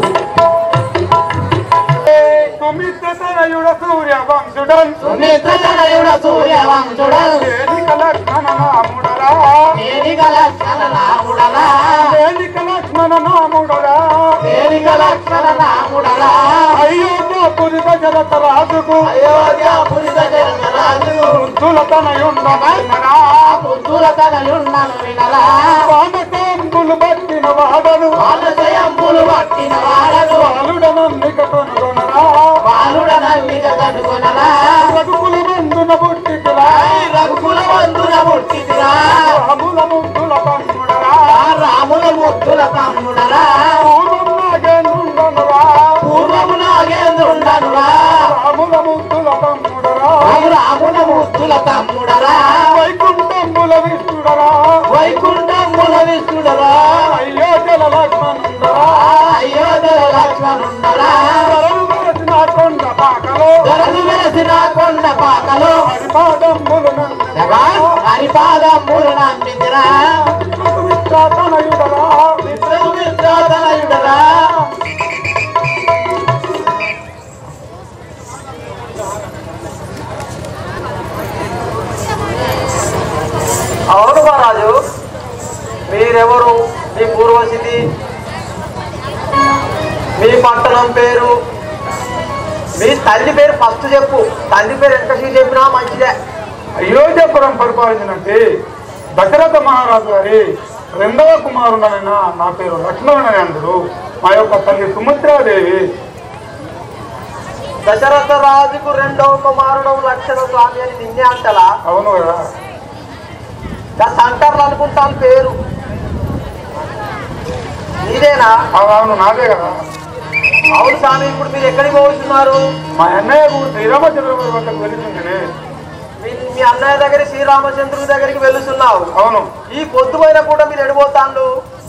Speaker 7: సుమిత్రతనయుడ సూర్య వంశుడన్
Speaker 1: సుమిత్రతనయుడ సూర్యవంశుడు
Speaker 7: వేదిక లక్ష్మణ నాముడరా
Speaker 1: వేదిక లక్షణ నాముడలా
Speaker 7: వేదిక లక్ష్మణ నాముడరా
Speaker 1: వేదిక లక్షణ నాముడలా
Speaker 7: అయోధ్య పురిత జరత రాజుకు
Speaker 1: అయోధ్య పురిత జనరాజు
Speaker 7: తులతనయుండనరా
Speaker 1: బుద్ధుల తనయున్నను వినలా
Speaker 7: వానకాంబులు పట్టిన వాడను
Speaker 1: వానసయంబులు పట్టిన వాడను
Speaker 7: బాలుడనందిక కొనుగొనరా
Speaker 1: బాలుడ నల్లిక కనుగొనలా
Speaker 7: రఘుకుల మందున పుట్టితురా
Speaker 1: రఘుకుల వందున పుట్టిదిరా
Speaker 7: రాముల ముద్దుల తమ్ముడరా
Speaker 1: రాముల ముద్దుల తమ్ముడరా
Speaker 7: పూర్వం నాగేంద్రుండనురా
Speaker 1: పూర్వము నాగేంద్రుండనురా
Speaker 7: రాముల ముద్దుల తమ్ముడరా
Speaker 1: రాముల ముద్దుల తమ్ముడరా
Speaker 7: వైకుంఠంబుల విష్ణుడరా
Speaker 1: వైకుంఠముల విష్ణుడరా
Speaker 7: అయోధ్యల లక్ష్మణుండరా
Speaker 1: అయోధ్య లక్ష్మణుండరా
Speaker 7: వరలు వేసిన కొండ పాకలో
Speaker 1: ధరలు వెలసిన కొండ పాకలో
Speaker 7: హరిపాదంబులు నందరా
Speaker 1: హరిపాదములు నమ్మిదిరా
Speaker 7: తనయుడరా
Speaker 1: విశ్వమిత్రాతనయుడరా
Speaker 2: అవును మహారాజు మీరెవరు మీ పూర్వస్థితి మీ పట్టణం పేరు మీ తల్లి పేరు ఫస్ట్ చెప్పు తల్లి పేరు ఎంత చెప్పినా మంచిదే
Speaker 7: అయోధ్యపురం పరిపాలించినట్టు దశరథ మహారాజు గారి రెండవ కుమారుడనైన నా పేరు లక్ష్మణుడని అందరు మా యొక్క తల్లి సుమిత్రాదేవి
Speaker 2: దశరథ రాజుకు రెండవ కుమారుడు లక్షణ స్వామి అని నిన్నే అంటలా
Speaker 7: అవును కదా
Speaker 2: దాని సంటర్లు అనుకుంటాను పేరు నీదేనా
Speaker 7: అవు- అవును నాదే కదా
Speaker 2: అవును స్వామి ఇప్పుడు మీరు ఎక్కడికి పోతున్నారు
Speaker 7: మా అన్నయ్యకు శ్రీరామచంద్రపురి వద్దకు వెళుతుంటే
Speaker 2: మీ- మీ అన్నయ్య దగ్గర శ్రీరామచంద్రుని దగ్గరికి వెళ్తున్నావు
Speaker 7: అవును
Speaker 2: ఈ పొద్దు పైన కూడా మీరు ఎడిపోతాను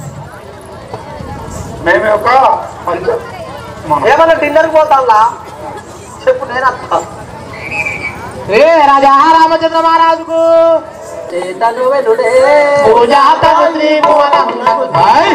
Speaker 7: మేము యొక్క పంచ మనం
Speaker 2: ఏమన్నా డిన్నర్కి పోతాలా చెప్పు నేను వస్తా
Speaker 1: ఏ రాజా రామచంద్ర మహారాజుకు
Speaker 3: చేతను వెలుడే
Speaker 1: పూజాతను శ్రీ భువనమునకు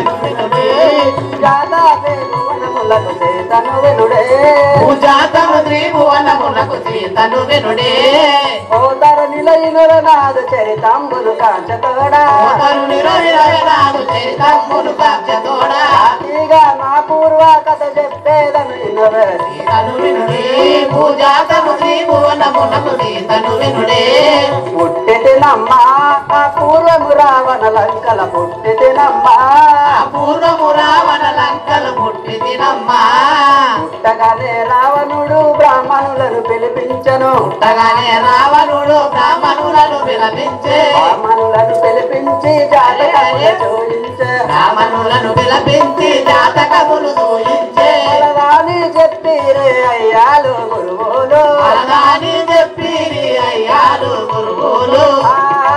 Speaker 3: జాతా వనములకు చేతను వెలుడే
Speaker 1: పూజాతను శ్రీ భువనమునకు సీతను వినుడే
Speaker 3: ఓతర నిలయినర నాదు చరితాంబులు కాంచతోడా
Speaker 1: ఒకరు నిరవిరవినాడు చరితమ్ములు కాచతోడా
Speaker 3: ఇక నా పూర్వ కథ చెప్పేదను ఇనవే
Speaker 1: సీతను వినుడే పూజాతను శ్రీ భువనమునకు సీతను వినుడే
Speaker 3: పుట్టితినమ్మా ఆ పూర్వము రావణ లంకల పుట్టితినమ్మా
Speaker 1: పూర్వము రావణ లంకలు పుట్టి తినమ్మా
Speaker 3: పుట్టగానే రావణుడు బ్రాహ్మణులను పిలిపించను
Speaker 1: పుట్టగానే రావణుడు బ్రాహ్మణులను విలపించే
Speaker 3: బ్రాహ్మణులను పిలిపించి జాతకములు చూయించే
Speaker 1: బ్రాహ్మణులను విలపించి జాతకములు సూచించే
Speaker 3: అలాని చెప్పిరే అయ్యాలు గురువులు
Speaker 1: అలాని చెప్పి అయ్యాలు గురువులు
Speaker 3: ఆ,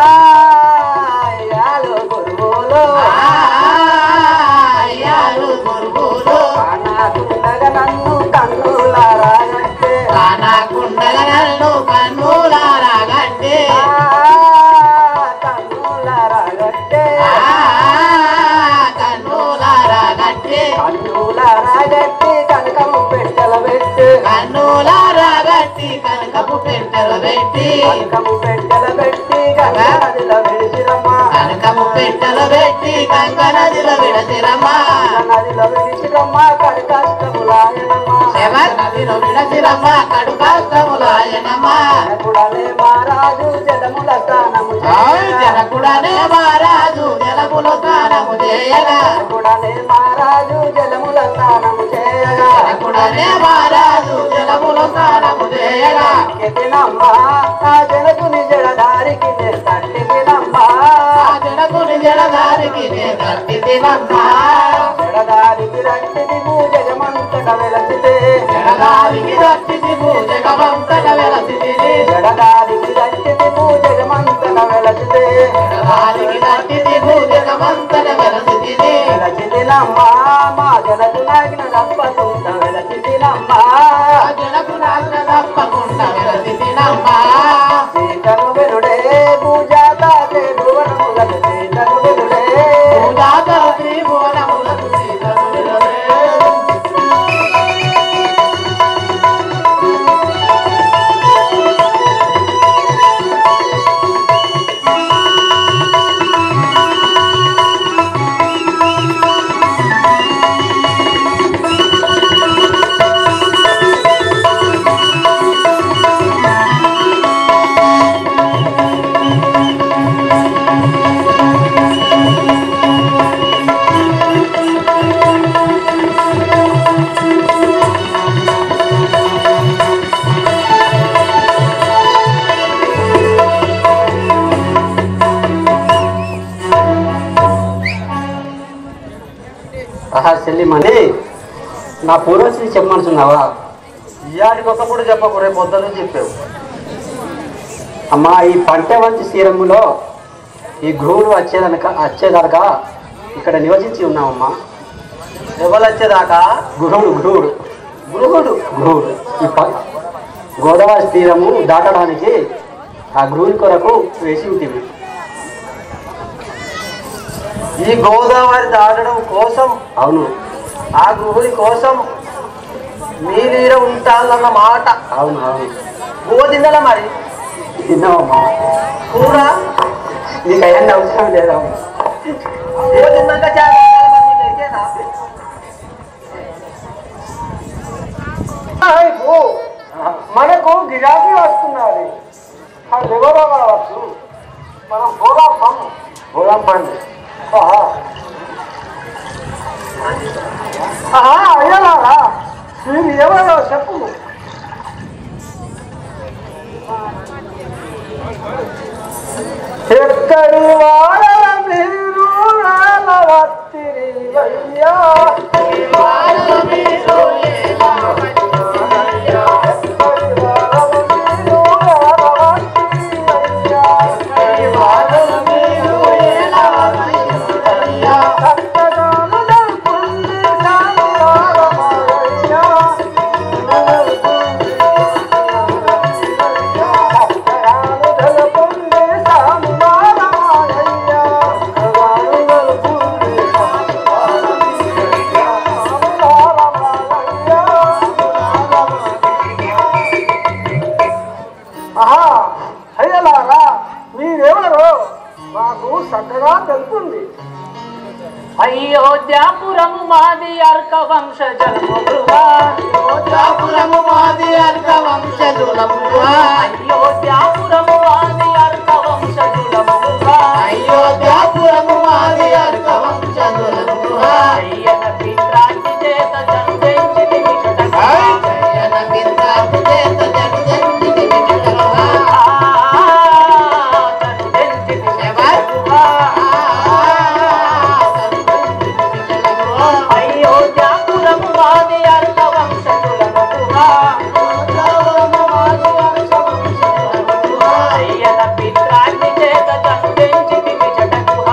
Speaker 3: అయ్యాలు గురువులు
Speaker 1: ఆ, అయ్యాలు గురువులు
Speaker 3: నాకుండగా నన్ను కన్నులారాగంటే
Speaker 1: కానాకుండగా నన్ను కన్నులారాగంటే
Speaker 3: కన్నులారాగంటే
Speaker 1: ఆ, కన్నులారాగంటే
Speaker 3: కన్నుల
Speaker 1: కనకపు పెట్టెల పెట్టి
Speaker 3: కనకము పెట్టెల పెట్టి గంగా నదిలో విడిచిరమ్మా
Speaker 1: కనకము పెట్టెల పెట్టి గంగ నదిలో విడసిరమ్మా
Speaker 3: నదిలో విడిచిరమ్మా కడి కష్టములాయనమ్మా
Speaker 1: శివ నదిలో విడసిరమ్మా కడు కష్టములాయనమ్మా
Speaker 3: జనకుడలే మహారాజు జలముల స్నానము
Speaker 1: ఆయ్ జనకుడనే మహారాజు జలములో స్నానము చేయగా
Speaker 3: జనకుడలే మహారాజు జలముల స్నానము చేయగా
Speaker 1: జనకుడనే మహారాజు జలములో స్నానము చేయగా
Speaker 3: ఎత్తినమ్మా ఆ జనకుని జడదారికి నే తట్టినమ్మా
Speaker 1: ఆ జనకుని జలదారికి నే కట్టి తినమ్మా
Speaker 3: జడదారికి రట్టిది జగమంతట వెలసితే
Speaker 1: జనదారికి దట్టిది పూజకమంతట వెలసిదిని
Speaker 3: జడదారికి రట్టిది జగమంతట వెలసితే
Speaker 1: జనదారికి దట్టిది పూజకమంతట వెలసిదిని
Speaker 3: వెలసిదినమ్మా మా జనకు నాగిన తప్పకుండా వెలసిదినమ్మా
Speaker 1: ఆ జనకు నాన్న తప్పకుండా వెలసిదినమ్మా
Speaker 3: సీతను వెలుడే పూజాతే భువనములకు సీతను వెలుడే
Speaker 1: పూజాతల త్రిభువనములకు సీతను విలువే.
Speaker 3: ఆహా సెల్లిమని నా పూర్వశ్రీ చెప్పమనుచున్నావా
Speaker 2: ఇయాడికి ఒకప్పుడు చెప్పకు రేపు పొద్దున్న చెప్పావు
Speaker 3: అమ్మా ఈ పంట వంటి శ్రీరంగులో ఈ గురువులు వచ్చేదనక వచ్చేదనక ఇక్కడ నివసించి ఉన్నామమ్మా
Speaker 2: ఎవరు వచ్చేదాకా
Speaker 3: గురువుడు గురువుడు
Speaker 2: గురువుడు
Speaker 3: గురువుడు ఈ ప గోదావరి తీరము దాటడానికి ఆ గురువుని కొరకు వేసి ఉంటుంది
Speaker 2: ఈ గోదావరి దాటడం కోసం
Speaker 3: అవును
Speaker 2: ఆ గృహుడి కోసం మీలీర ఉంటాలన్న మాట
Speaker 3: అవును అవును
Speaker 2: గోదిందల మరి
Speaker 3: తిన్నామమ్మా
Speaker 2: కూర
Speaker 3: నీకు అయ్యండి అవసరం లేదమ్మా
Speaker 2: గోదిన్నాక చేపలు మరి నీకు అయితేనా?
Speaker 4: వైపు మనకు గిరాకీ వస్తున్నది అది ఎవరో కావచ్చు మనం పోదాం
Speaker 3: పోదాం పండి
Speaker 4: అయ్యలారా మీరు ఎవరో చెప్పు ఎక్కడి వాడ మీరు రాలవత్తిరి అయ్యా ఆహా అయ్యలారా మీరెవరు నాకు చక్కగా తెలుపుంది
Speaker 6: అయోధ్యాపురము మాది అర్క వంశ జన్మగృహ
Speaker 1: అయోధ్యాపురము మాది అర్క వంశజులముగా
Speaker 6: అయోధ్యాపురము మాది అర్క వంశ జులముగృహ
Speaker 1: అయోధ్యాపురము మాది అర్క వంశజులముగా
Speaker 6: అయ్యన పిత్రాంటి చేత జన్మించింది వికటక.
Speaker 1: జయన బిందాసు చేత జగజంటికి వికటముగా.
Speaker 6: ఆ, జన్మించింది
Speaker 1: శివ.
Speaker 6: వికటక. అయోధ్యాపురము మాది అర్క వంశ జులముగృహ అయ్యన పిత్రాంటి చేత జన్మించింది వికటక.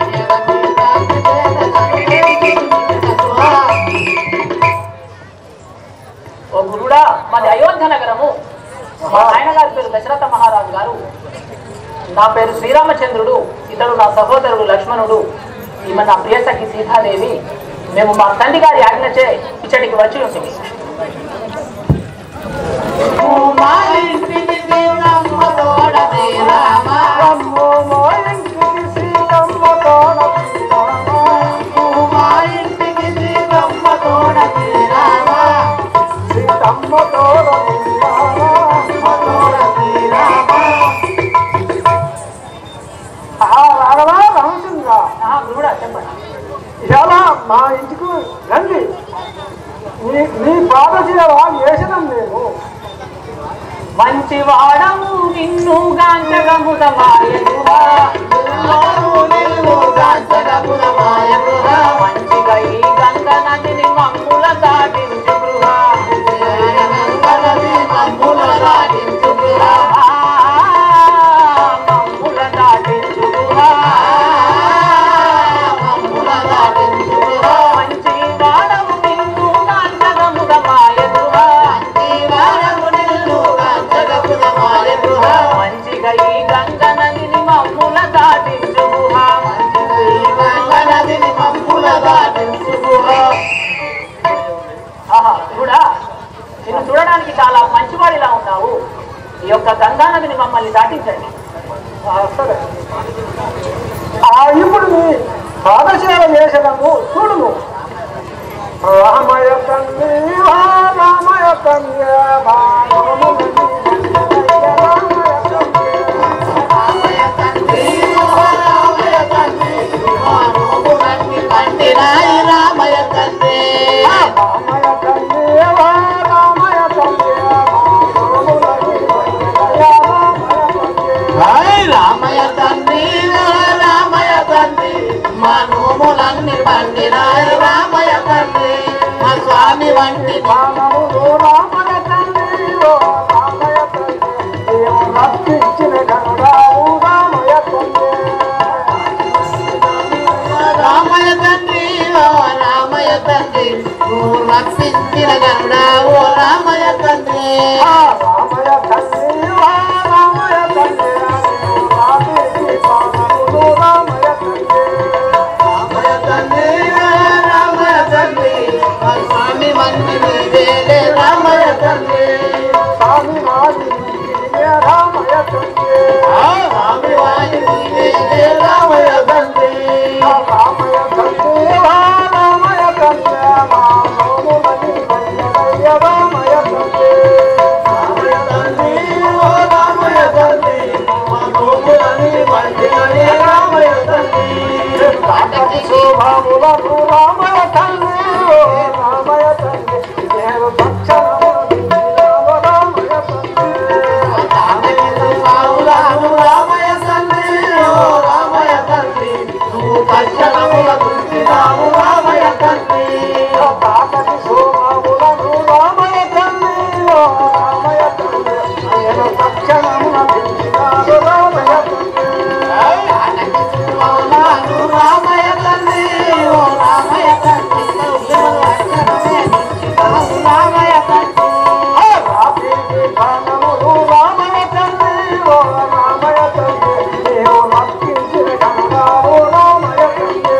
Speaker 6: ఓ గురుడా మాది అయోధ్య నగరము మా ఆయన గారి పేరు దశరథ మహారాజు గారు నా పేరు శ్రీరామచంద్రుడు ఇతడు నా సహోదరుడు లక్ష్మణుడు ఈమె నా ప్రియసఖి సీతాదేవి మేము మా తండ్రి గారి ఆజ్ఞచే ఇచ్చటికి వచ్చి ఉంటుంది
Speaker 1: మా ఇంటి ఇంటికి రమ్మ తోడ శ్రీరామ
Speaker 4: రమ్ము మా ఇంటికి సీతమ్మ తోడ శ్రీరామ
Speaker 1: మా ఇంటికి శ్రీరమ్మ తోడ శ్రీరామ
Speaker 4: సీతమ్మ తోడ శ్రీరామ
Speaker 1: తోడ శ్రీరామ
Speaker 4: ఆ రాఘవా రామచంద్ర
Speaker 6: ఆ, గురువుడా చెప్పండి
Speaker 4: ఇలా మా ఇంటికి రండి నీ నీ పాదశీల వేసినాం మేము
Speaker 6: మంచి వాడము నిన్ను గాంచగముదమాయనురా మంచిగా ఈ గంగ నదిని మమ్ముల దాటించు గృహ ఆ, మమ్ముల దాటించు గృహ మంచి వాడము నిన్ను గాంచగముదమాయనురా మంచిగా ఈ గంగ నదిని మమ్ముల దాటించు గృహ ఆహా కూడా నిన్ను చూడడానికి చాలా మంచివాడిలా ఉన్నావు ఈ యొక్క గంగా నదిని మమ్మల్ని దాటించండి
Speaker 4: ఆ, సరే ఆ ఇప్పుడు నీ పాదశీల వేసినాము చూడును రామయ తండ్రి వా రామయ తండ్రి వా రామయ తండ్రి
Speaker 1: రామయ తండ్రి
Speaker 4: రామయ తండ్రి వా రామయ తండ్రి
Speaker 1: హాయ్ రామయ తండ్రి రామయ తండ్రి మా నోములన్నీ పండినాయి రామయ తండ్రి మా స్వామి వంటి
Speaker 4: రామములు రామయ తండ్రి ఓ రామయ తండ్రి దేవు రక్షించిన గంగావు రామయ తండ్రి
Speaker 1: రామయ తండ్రి ఓ రామయ తండ్రి నువ్వు రప్పించిన గరుడా ఓ రామయ తండ్రి
Speaker 4: రామయ తండ్రి వా రామయ తండ్రి రామేశ్వరి పాదములు రామయ తండ్రి
Speaker 1: రామయ తండ్రి ఓ రామయ తండ్రి మా స్వామి వంటి నీవేలే రామయ తండ్రి
Speaker 4: స్వామి వారి రామయ తండ్రి
Speaker 1: ఆ స్వామి వారి నీవేలే రామయ తండ్రి
Speaker 4: రామయ తండ్రి వా రామయ తండ్రి మా నోములని వయ్యవయ్య రామయ తండ్రి
Speaker 1: రామయ తండ్రి ఓ రామయ తండ్రి మా నోములని పండినని రామయ తండ్రి
Speaker 4: కాటకి శోభాములకు రామయ తండ్రి ఓ రామయ తండ్రి దేవ తక్షణము దిగిరావ రామయ తండ్రి
Speaker 1: తామెలు పావులాను రామయ తండ్రి ఓ రామయ తండ్రి నువ్వు తక్షణముల గుర్తినావు రామయ తండ్రి
Speaker 4: కాటకి శోభాములకు రామయ తండ్రి ఓ రామయ తండ్రి దేవ తక్షణము దిగిరావ రామయ తండ్రి
Speaker 1: ఆటకి పావులాను రామయ తండ్రి ఓ రామయ తండ్రి నువ్వు తక్షణమే గుర్తినావు రామయ తండ్రి
Speaker 4: రాత్రికి ప్రాణములు రామయ తండ్రి ఓ రామయ తండ్రి దేవ రక్షించిన గంగావు రామయ తండ్రి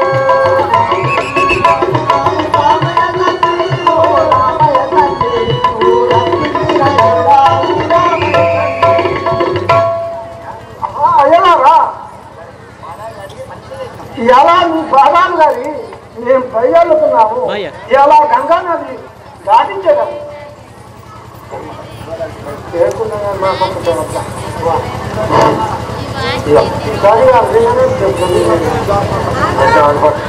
Speaker 1: రామయ తండ్రి ఓ రామయ తండ్రి నువ్వు రక్షించిన గరుడావు రామయ తండ్రి
Speaker 4: అయ్యలారా ఎలా మీ పాదాలు గారి మేము పైగలుగుతున్నాము
Speaker 5: భయ్యా.
Speaker 4: ఎలా గంగా నది దాటించడం చేయకుండా మాకు ఒక దేవత. వా. ఇదిగో. ఈసారి ఆ విధంగానే చెప్తుంది. కొంచెం అనుకోండి.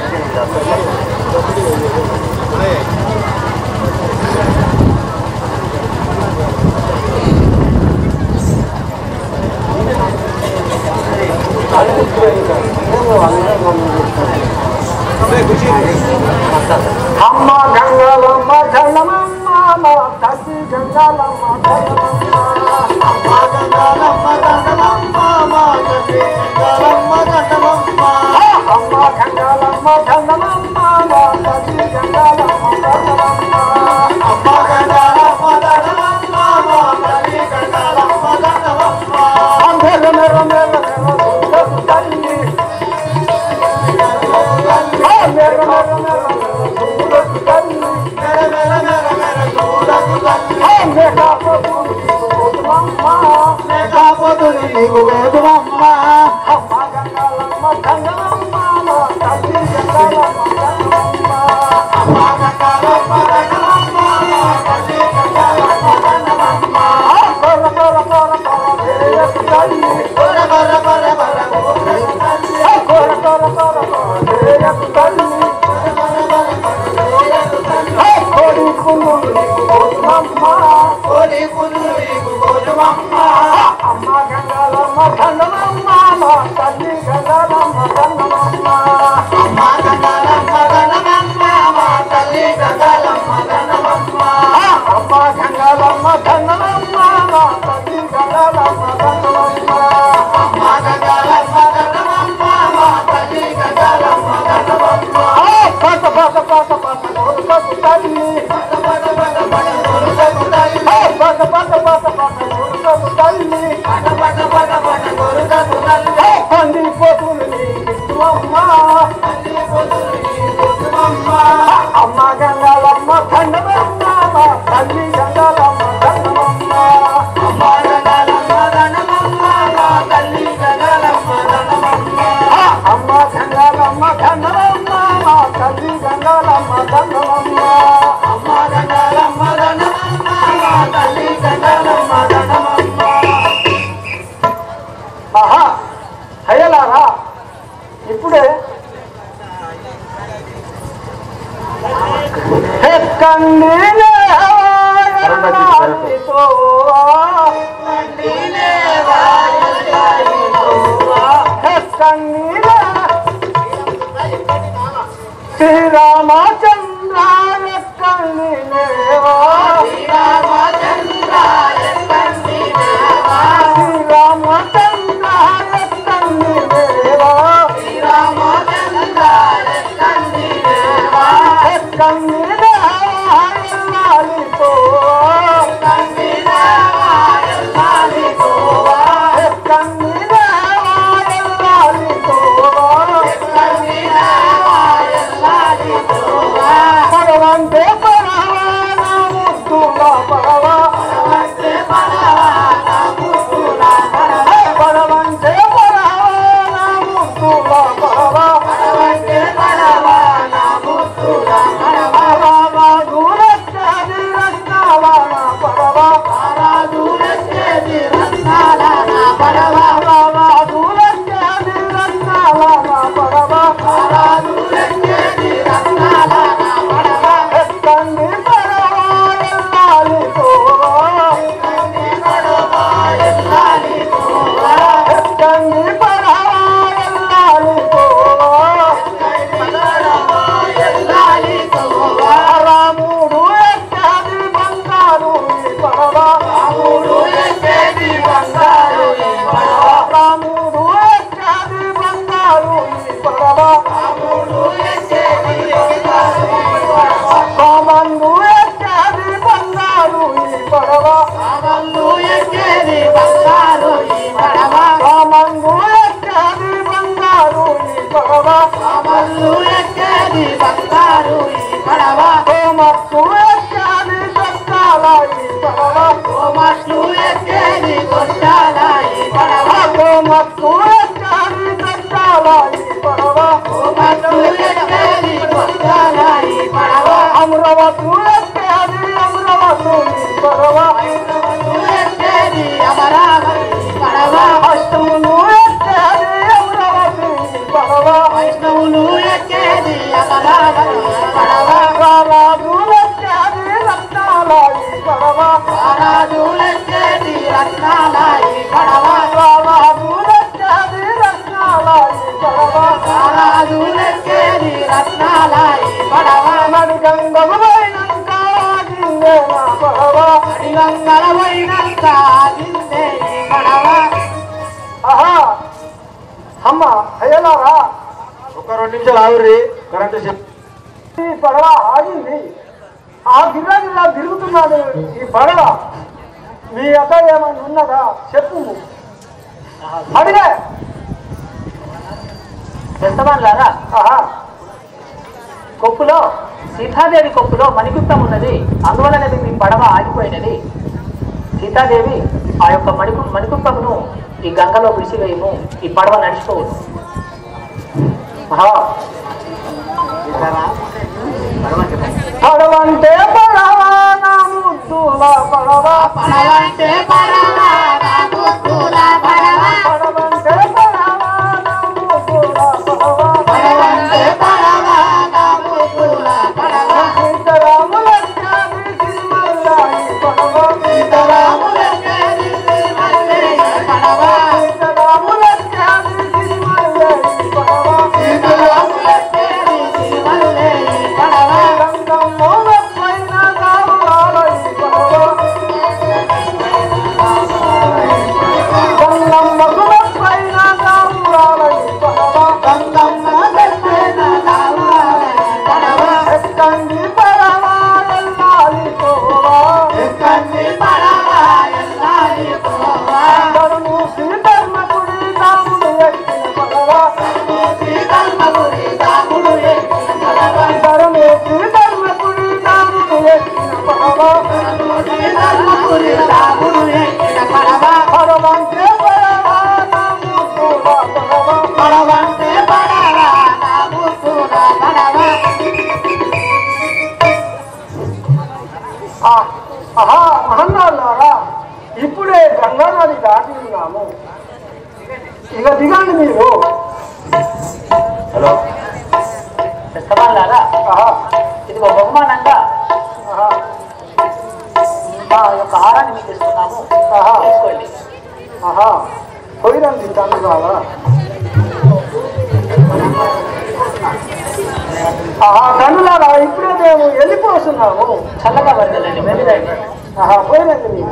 Speaker 4: అమ్మ గంగలమ్మ జలమమ్మ మా తల్లి గంగలమ్మ జలమమ్మ
Speaker 1: అమ్మ గంగాలమ్మ గంగలమ్మ మా తల్లి గంగాలమ్మ గంగలమ్మ
Speaker 4: అమ్మ గంగలమ్మ జలమమ్మ మా తల్లి గంగలమ్మ జలమమ్మ
Speaker 1: అమ్మ గంగాలమ్మ గంగలమ్మ మా తల్లి గంగాలమ్మ గంగలమ్మ
Speaker 4: మెర మెర మెర మెర చూడకు తల్లి ఆ మెర మెర మెర మెర చూడకు తల్లి
Speaker 1: మెర మెర మెర మెర చూడకు తల్లి
Speaker 4: ఆ మెకాపపు చూడమమ్మ ధనమమ్మ మా తల్లి గంగాలమ్మ ధనమమ్మ పాత పాత పాత పాత కొడుకు తల్లి పాత పాత పాత పాత కొడుకు తల్లి పంది పోతులు అమ్మ గంగాలమ్మ దండమమ్మ మా తల్లి గంగాలమ్మ దండమమ్మ అమ్మ గంగాలమ్మ దండమమ్మ మా తల్లి గంగాలమ్మ దండమమ్మ ఆహా హయలారా ఇప్పుడే ఎక్కండి శ్రీరామచంద్ర ఎక్కండి లేవా శ్రీరామచంద్ర ఎక్కండి లేవా ఎక్కండి లేవా ఎల్లాలితో ఎక్కండి లేవా ఎల్లాలితో పడవంటే పడవా నా ముద్దుల పడవా పడవంటే పడవా నా ముద్దుల పడవా పడవా దూరచ్చేది రత్నాల నా పడవా పడవా దూరచ్చేది రత్నాల నా పడవా ఎక్కండి పడవా ఎల్లాలి తోవా ఎక్కండి పడవా ఎల్లాలి తోవా రాముడు ఎక్కడి బంగారు ఈ పడవ రాముడు ఎక్కడి బంగారు ఈ పడవ రాముడు ఎక్కడి బంగారు ఈ పడవ రాముడు ఎక్కడి బంగారు ఈ పడవ రామందు ఎక్కడి బంగారు ఈ పడవ రామందు ఎక్కడి బంగారు ఈ పడవ రామందు ఎక్కడి బంగారు ఈ పడవ రామందు ఎక్కడి బంగారు ఈ పడవ కోమత్తు ఎక్కడి దొక్కాల ఈ పడవ కోమత్తు ఎక్కడి దొక్కాల ఈ పడవ కోమత్తు ఎక్కడి దొక్కాల ఈ పడవ కోమత్తు ఎక్కడి దొక్కాల ఈ పడవ అమరవతు ఎక్కడి అమరవతు ఈ పడవ ఎక్కడి అమరావతి పడవ అష్టములు ఎక్కడి అమరావతి పడవ వైష్ణవులు ఎక్కడి అమరావతి పడవ రారాజులు ఎక్కడి రత్నాల ఈ పడవ రారాజులు ఎక్కడి రత్నాల ఈ పడవ రారాజులు ఎక్కడి రత్నాల ఈ పడవ రారాజులు ఎక్కడి రత్నాల ఈ పడవ నడి గంగలు పోయినాక ఆగిందే నా పడవ నడి గంగల పోయినాక ఆగిందే ఈ పడవ ఆహా అమ్మ అయ్యలారా
Speaker 2: ఒక రెండు నిమిషాలు ఆగుర్రి కరెంట్
Speaker 4: ఈ పడవ ఆగింది ఆ గిర్ర గిర్ర తిరుగుతున్నాడు ఈ పడవ మీ అత్త ఏమైనా ఉన్నదా చెప్పు అడిగే
Speaker 6: పెద్దవాళ్ళారా
Speaker 4: ఆహా
Speaker 6: కొప్పులో సీతాదేవి కొప్పులో మణిగుప్తం ఉన్నది అందువలనది మీ పడవ ఆగిపోయినది సీతాదేవి ఆ యొక్క మణికు మణిగుప్తమును ఈ గంగలో విడిచివేయము ఈ పడవ నడిచిపోవును
Speaker 4: ఆహా. పడవంటే పడవ నా ముద్దుల పడవ
Speaker 1: పడవంటే పడవ నా ముద్దుల పడవ
Speaker 4: పడవంటే పడవ నా ముద్దుల పడవ
Speaker 1: పడవంటే పడవ నా ముద్దుల పడవ
Speaker 4: సీతారాములక్ష్మి సిరిమల్లాయి పడవ
Speaker 1: సీతారాములకేది శ్రీమల్లేయ పడవ
Speaker 4: సీతారాములక్ష్మి సిరిమల్లాయి పడవ
Speaker 1: సీతారాములకేది శ్రీమల్లేయ పడవ
Speaker 4: గంగమ్మల పైన రావాలయి పడవ
Speaker 1: ధర్మపురి రాముడు ఎక్కిన పడవ
Speaker 4: పరమంటే పడవ నా ముద్దుల పడవ
Speaker 1: పడవంటే పడవ నా ముద్దుల పడవ
Speaker 4: ఆ, ఆహా మహన్నాళ్ళారా ఇప్పుడే గంగా నది దాటి ఉన్నాము ఇక దిగండి మీరు
Speaker 2: హలో
Speaker 6: పెద్దవాళ్ళారా
Speaker 4: ఆహా,
Speaker 6: ఇదిగో బహుమానంగా
Speaker 4: ఆహా,
Speaker 6: మా యొక్క ఆహారాన్ని మీకు ఇస్తున్నాము
Speaker 4: ఆహా.
Speaker 6: తీసుకోండి
Speaker 4: ఆహా పోయిరండి తండ్రులారా ఆహా తండ్రులారా ఇప్పుడే మేము వెళ్ళిపోతున్నాము
Speaker 6: చల్లగా వరదలండి వెళ్ళిరండి
Speaker 4: ఆహా పోయిరండి మీరు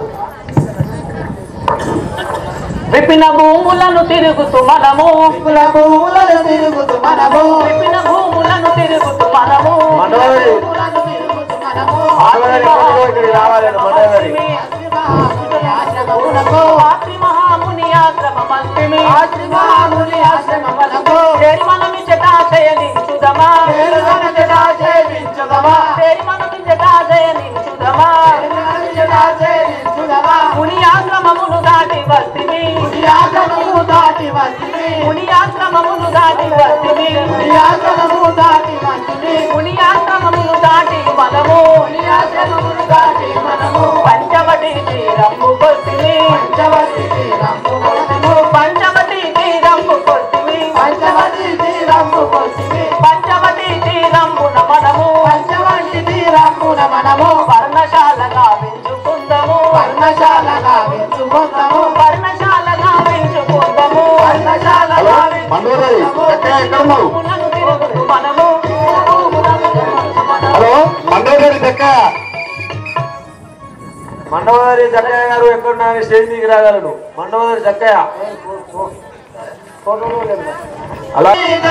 Speaker 6: విపిన భూములను తిరుగుతూ మనము
Speaker 1: కుల భూములను తిరుగుతూ మనము
Speaker 6: విపిన భూములను తిరుగుతూ మనము
Speaker 2: మండవరి
Speaker 1: భూములను తిరుగుతూ మనము
Speaker 2: మండవరి ఎక్కడికో ఇక్కడికి రావాలి మండవరి
Speaker 1: ఆశ్రమాముని ఆశ్రమమునకు
Speaker 6: ఆత్రి మహాముని ఆశ్రమమంతిమి
Speaker 1: ఆశ్రమాముని ఆశ్రమమునకు
Speaker 6: చేరి మనమి జటాశయనించుదమా
Speaker 1: పేరుగల జటాశయించుదమా
Speaker 6: చేరి మనమి జటాశయనించుదమా
Speaker 1: జటాశయించుదమా
Speaker 6: ముని ఆశ్రమమును దాటి వస్తిమి
Speaker 1: ఆశ్రమము దాటి వచ్చింది
Speaker 6: ముని ఆశ్రమమును దాటి వస్తిమి
Speaker 1: ఆశ్రమము దాటి వచ్చింది
Speaker 6: ముని ఆశ్రమమును దాటి మనము
Speaker 1: ఆశ్రమమును దాటి మనము
Speaker 6: పంచవటి తీరము కొస్తిమి
Speaker 1: పంచవటి తీరము కొట్టిము
Speaker 6: పంచవటి తీరము కొస్తిమి
Speaker 1: పంచవటి తీరము కొట్టిమి
Speaker 6: పంచవటి తీరమున మనము
Speaker 1: పంచవటి తీరమున మనము
Speaker 6: పర్ణశాలగా పెంచుకుందము
Speaker 1: పర్ణశాలగా వెతుకుందాము
Speaker 6: పర్ణశాలగా పెంచుకుందము
Speaker 1: పర్ణశాలగా
Speaker 2: మండవరి ఎక్కడ ఎక్కడున్నావు
Speaker 6: భూములను తిరుగుతూ మనము
Speaker 2: హలో మండవరి చెక్క మండవరి చక్కయ్య గారు ఎక్కడున్నా స్టేజ్ దిగి రాగలడు మండవరి చక్కయ్య అలా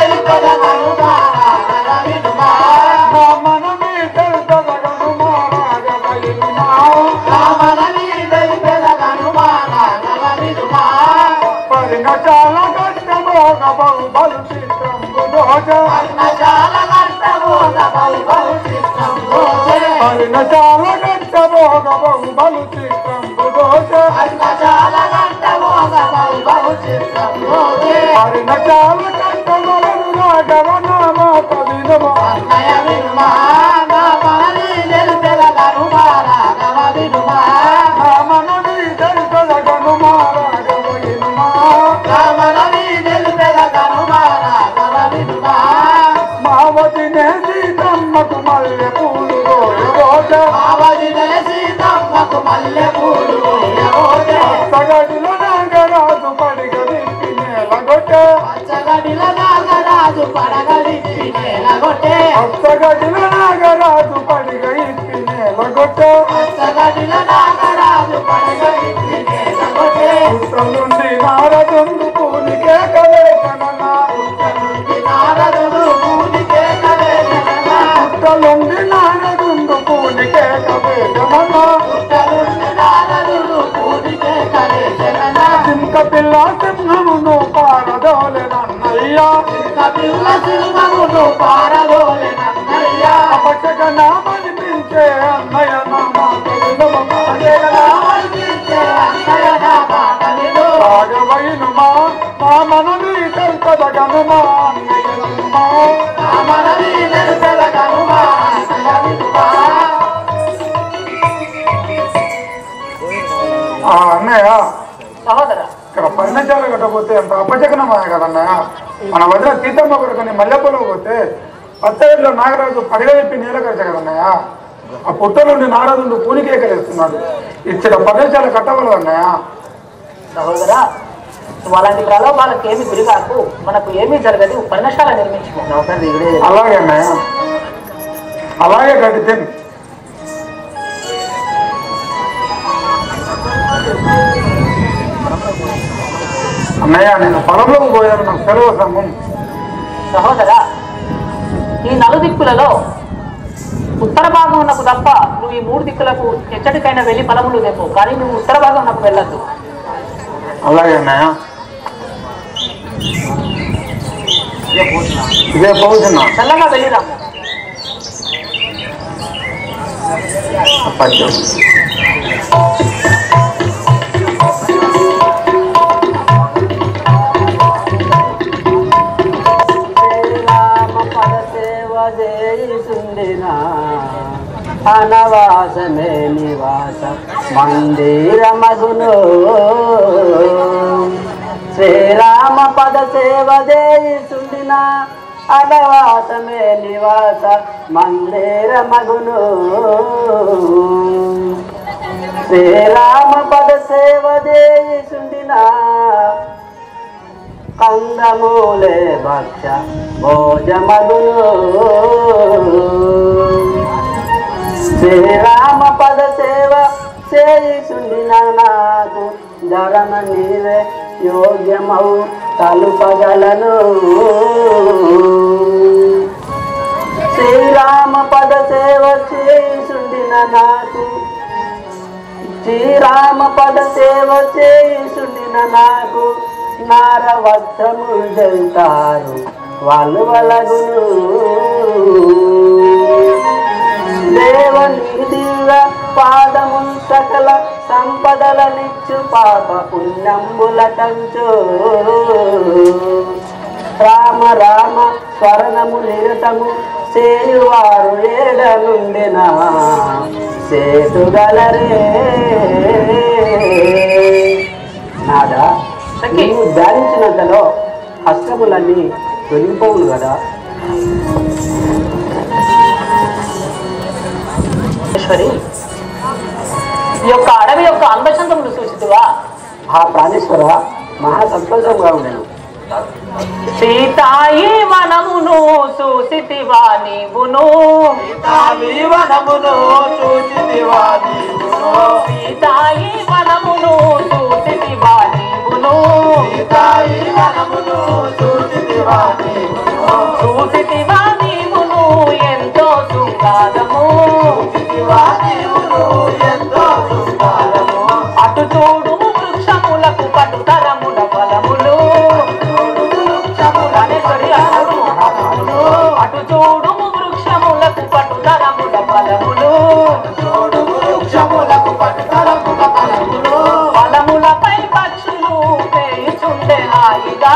Speaker 7: పరిణచాల గడ్డమో గబౌ బలు చిత్రం
Speaker 1: పర్ణశాల కర్తము భవిష్యత్తు
Speaker 7: పరిణచాల గడ్డమో గబౌ బలు చిత్రం
Speaker 1: పర్ణశాల కర్తము భవిష్యత్తు
Speaker 7: పరిణచాల గడ్డమలను రాఘవ నామ కవినమో
Speaker 1: అన్నయ వినుమా నా మనని నిలుపెలగను మారాగవ వినుమా
Speaker 7: రామనని దర్శనగను మారాఘవ ఇనుమా
Speaker 1: నా మనని నిలుపెలగను మారాగవ వినుమా
Speaker 7: మావతినే సీతమ్మకు మల్లె పూలు రోజ
Speaker 1: ఆవదినే సీతమ్మకు మల్లె పూలు పోయబోతే
Speaker 7: సగడిలో నాగరాజు పడిగ దిప్పి నేలగొట్ట
Speaker 1: పచ్చగడిల నాగరాజు పడగలిపి నేలగొట్టే
Speaker 7: సగడిలో నాగరాజు పడిగ ఇప్పి నేలగొట్ట
Speaker 1: పచ్చగడిల నాగరాజు పడగలిపి నేలగొట్టే
Speaker 7: పుట్టలుండి నారదుండు పూనికే కలేకనన్నా
Speaker 1: పుట్టనుండి నారదుడు పూనికే కలేజననా
Speaker 7: పుట్టలుండి నారదుండు పూనికే కవేకనన్నా
Speaker 1: పుట్టనుండి నారదుడు పూనికే కలేజననా
Speaker 7: సింక పిల్ల సింహమును పారదోలెనన్నయ్యా
Speaker 1: కపిల్ల సింహమును పారదోలెనన్నయ్యా
Speaker 7: అపచక నామనిపించే అన్నయ్య నామా
Speaker 1: రామనిపించే అన్నయ్య నా మాట విను
Speaker 7: రాఘవైనుమా మా మనని కల్పదగనుమా అన్నయ్యనుమా
Speaker 1: రామనని నిలుపెలగనుమా అన్నయ్య వినుమా
Speaker 7: ఆ అన్నయ్య
Speaker 6: సహోదర
Speaker 7: ఇక్కడ పర్ణశాల కట్టపోతే అంత అపచకనమాయ కదన్నయ్య మన వదిన సీతమ్మ కొడుకుని మల్లెపొలం పోతే పత్తడిలో నాగరాజు పడగలిపి నేల కరచ కదన్నయ్య ఆ పుట్ట నుండి నారదుడు పూనికేకలేస్తున్నాడు ఇచ్చిన పర్ణశాల కట్టవలదు అన్నయ్య
Speaker 6: సహోదర నువ్వు అలాంటి ప్రలోభాలకు ఏమి గురికాకు మనకు ఏమీ జరగదు పర్ణశాల నిర్మించుకో
Speaker 7: అలాగే అన్నయ్య అలాగే కట్టితే అన్నయ్య నేను పొలంలోకి పోయాను నాకు సెలవు సంఘం
Speaker 6: సహోదర ఈ నలుదిక్కులలో ఉత్తర భాగం ఉన్నకు తప్ప నువ్వు ఈ మూడు దిక్కులకు ఎచ్చటికైనా వెళ్ళి ఫలములు తెప్పు కానీ నువ్వు ఉత్తర భాగం ఉన్నకు వెళ్ళొద్దు
Speaker 7: అలాగే అన్నయ్య ఇదే పోతున్నా
Speaker 6: చల్లగా వెళ్ళిరాము
Speaker 3: పద్యం
Speaker 4: శ్రీరామ పద సేవ చేయుచుండిన అనవాసమే నివాస మందిరమగును శ్రీరామ పద సేవ చేయుచుండిన అనవాసమే నివాస మందిరమగును శ్రీరామ పద సేవ చేయుచుండిన కందమూలే భక్ష భోజమగును శ్రీరామ పద సేవ చేయుచుండిన నాకు ధరమ నీవే యోగ్యమవు తలుపగలను శ్రీరామ పద సేవ చేయుచుండిన నాకు శ్రీరామ పద సేవ చేయుచుండిన నాకు నారవత్తము వెళ్తారు వాళ్ళు వలగును దేవుని దివ్య పాదము సకల సంపదలనిచ్చు పాప పుణ్యంబుల కంచు రామ రామ స్వర్ణము నిరతము చేయువారు ఏడ నుండిన సేతుగలరే నాదా నీవు ధ్యానించినంతలో కష్టములన్నీ తొలిగిపోవును కదా
Speaker 6: ఈశ్వరి ఈ యొక్క అడవి యొక్క అందచందములు చూసితివా
Speaker 4: ఆ ప్రాణేశ్వర మహా సంతోషంగా ఉండను
Speaker 6: సీతాయి వనమును చూసితివా నీవును
Speaker 2: వనమును చూచితివా నీవును
Speaker 6: సీతాయి వనమును చూసితివా నీవును
Speaker 2: సీతాయి వనమును చూచితివా నీవును
Speaker 6: చూసితివా నీవును ఎంతో శృంగారము
Speaker 2: చూచితివా నీవును ఎంతో సుందరము
Speaker 6: అటు చూడు వృక్షములకు పటుతరముల ఫలములు గణేశ్వరి అటు అటు చూడు వృక్షములకు పటుతరముల ఫలములు
Speaker 2: చూడు వృక్షములకు పట్టుతరముల ఫలములు
Speaker 6: ఫలములపై పక్షులు పేయుచుండే హాయిగా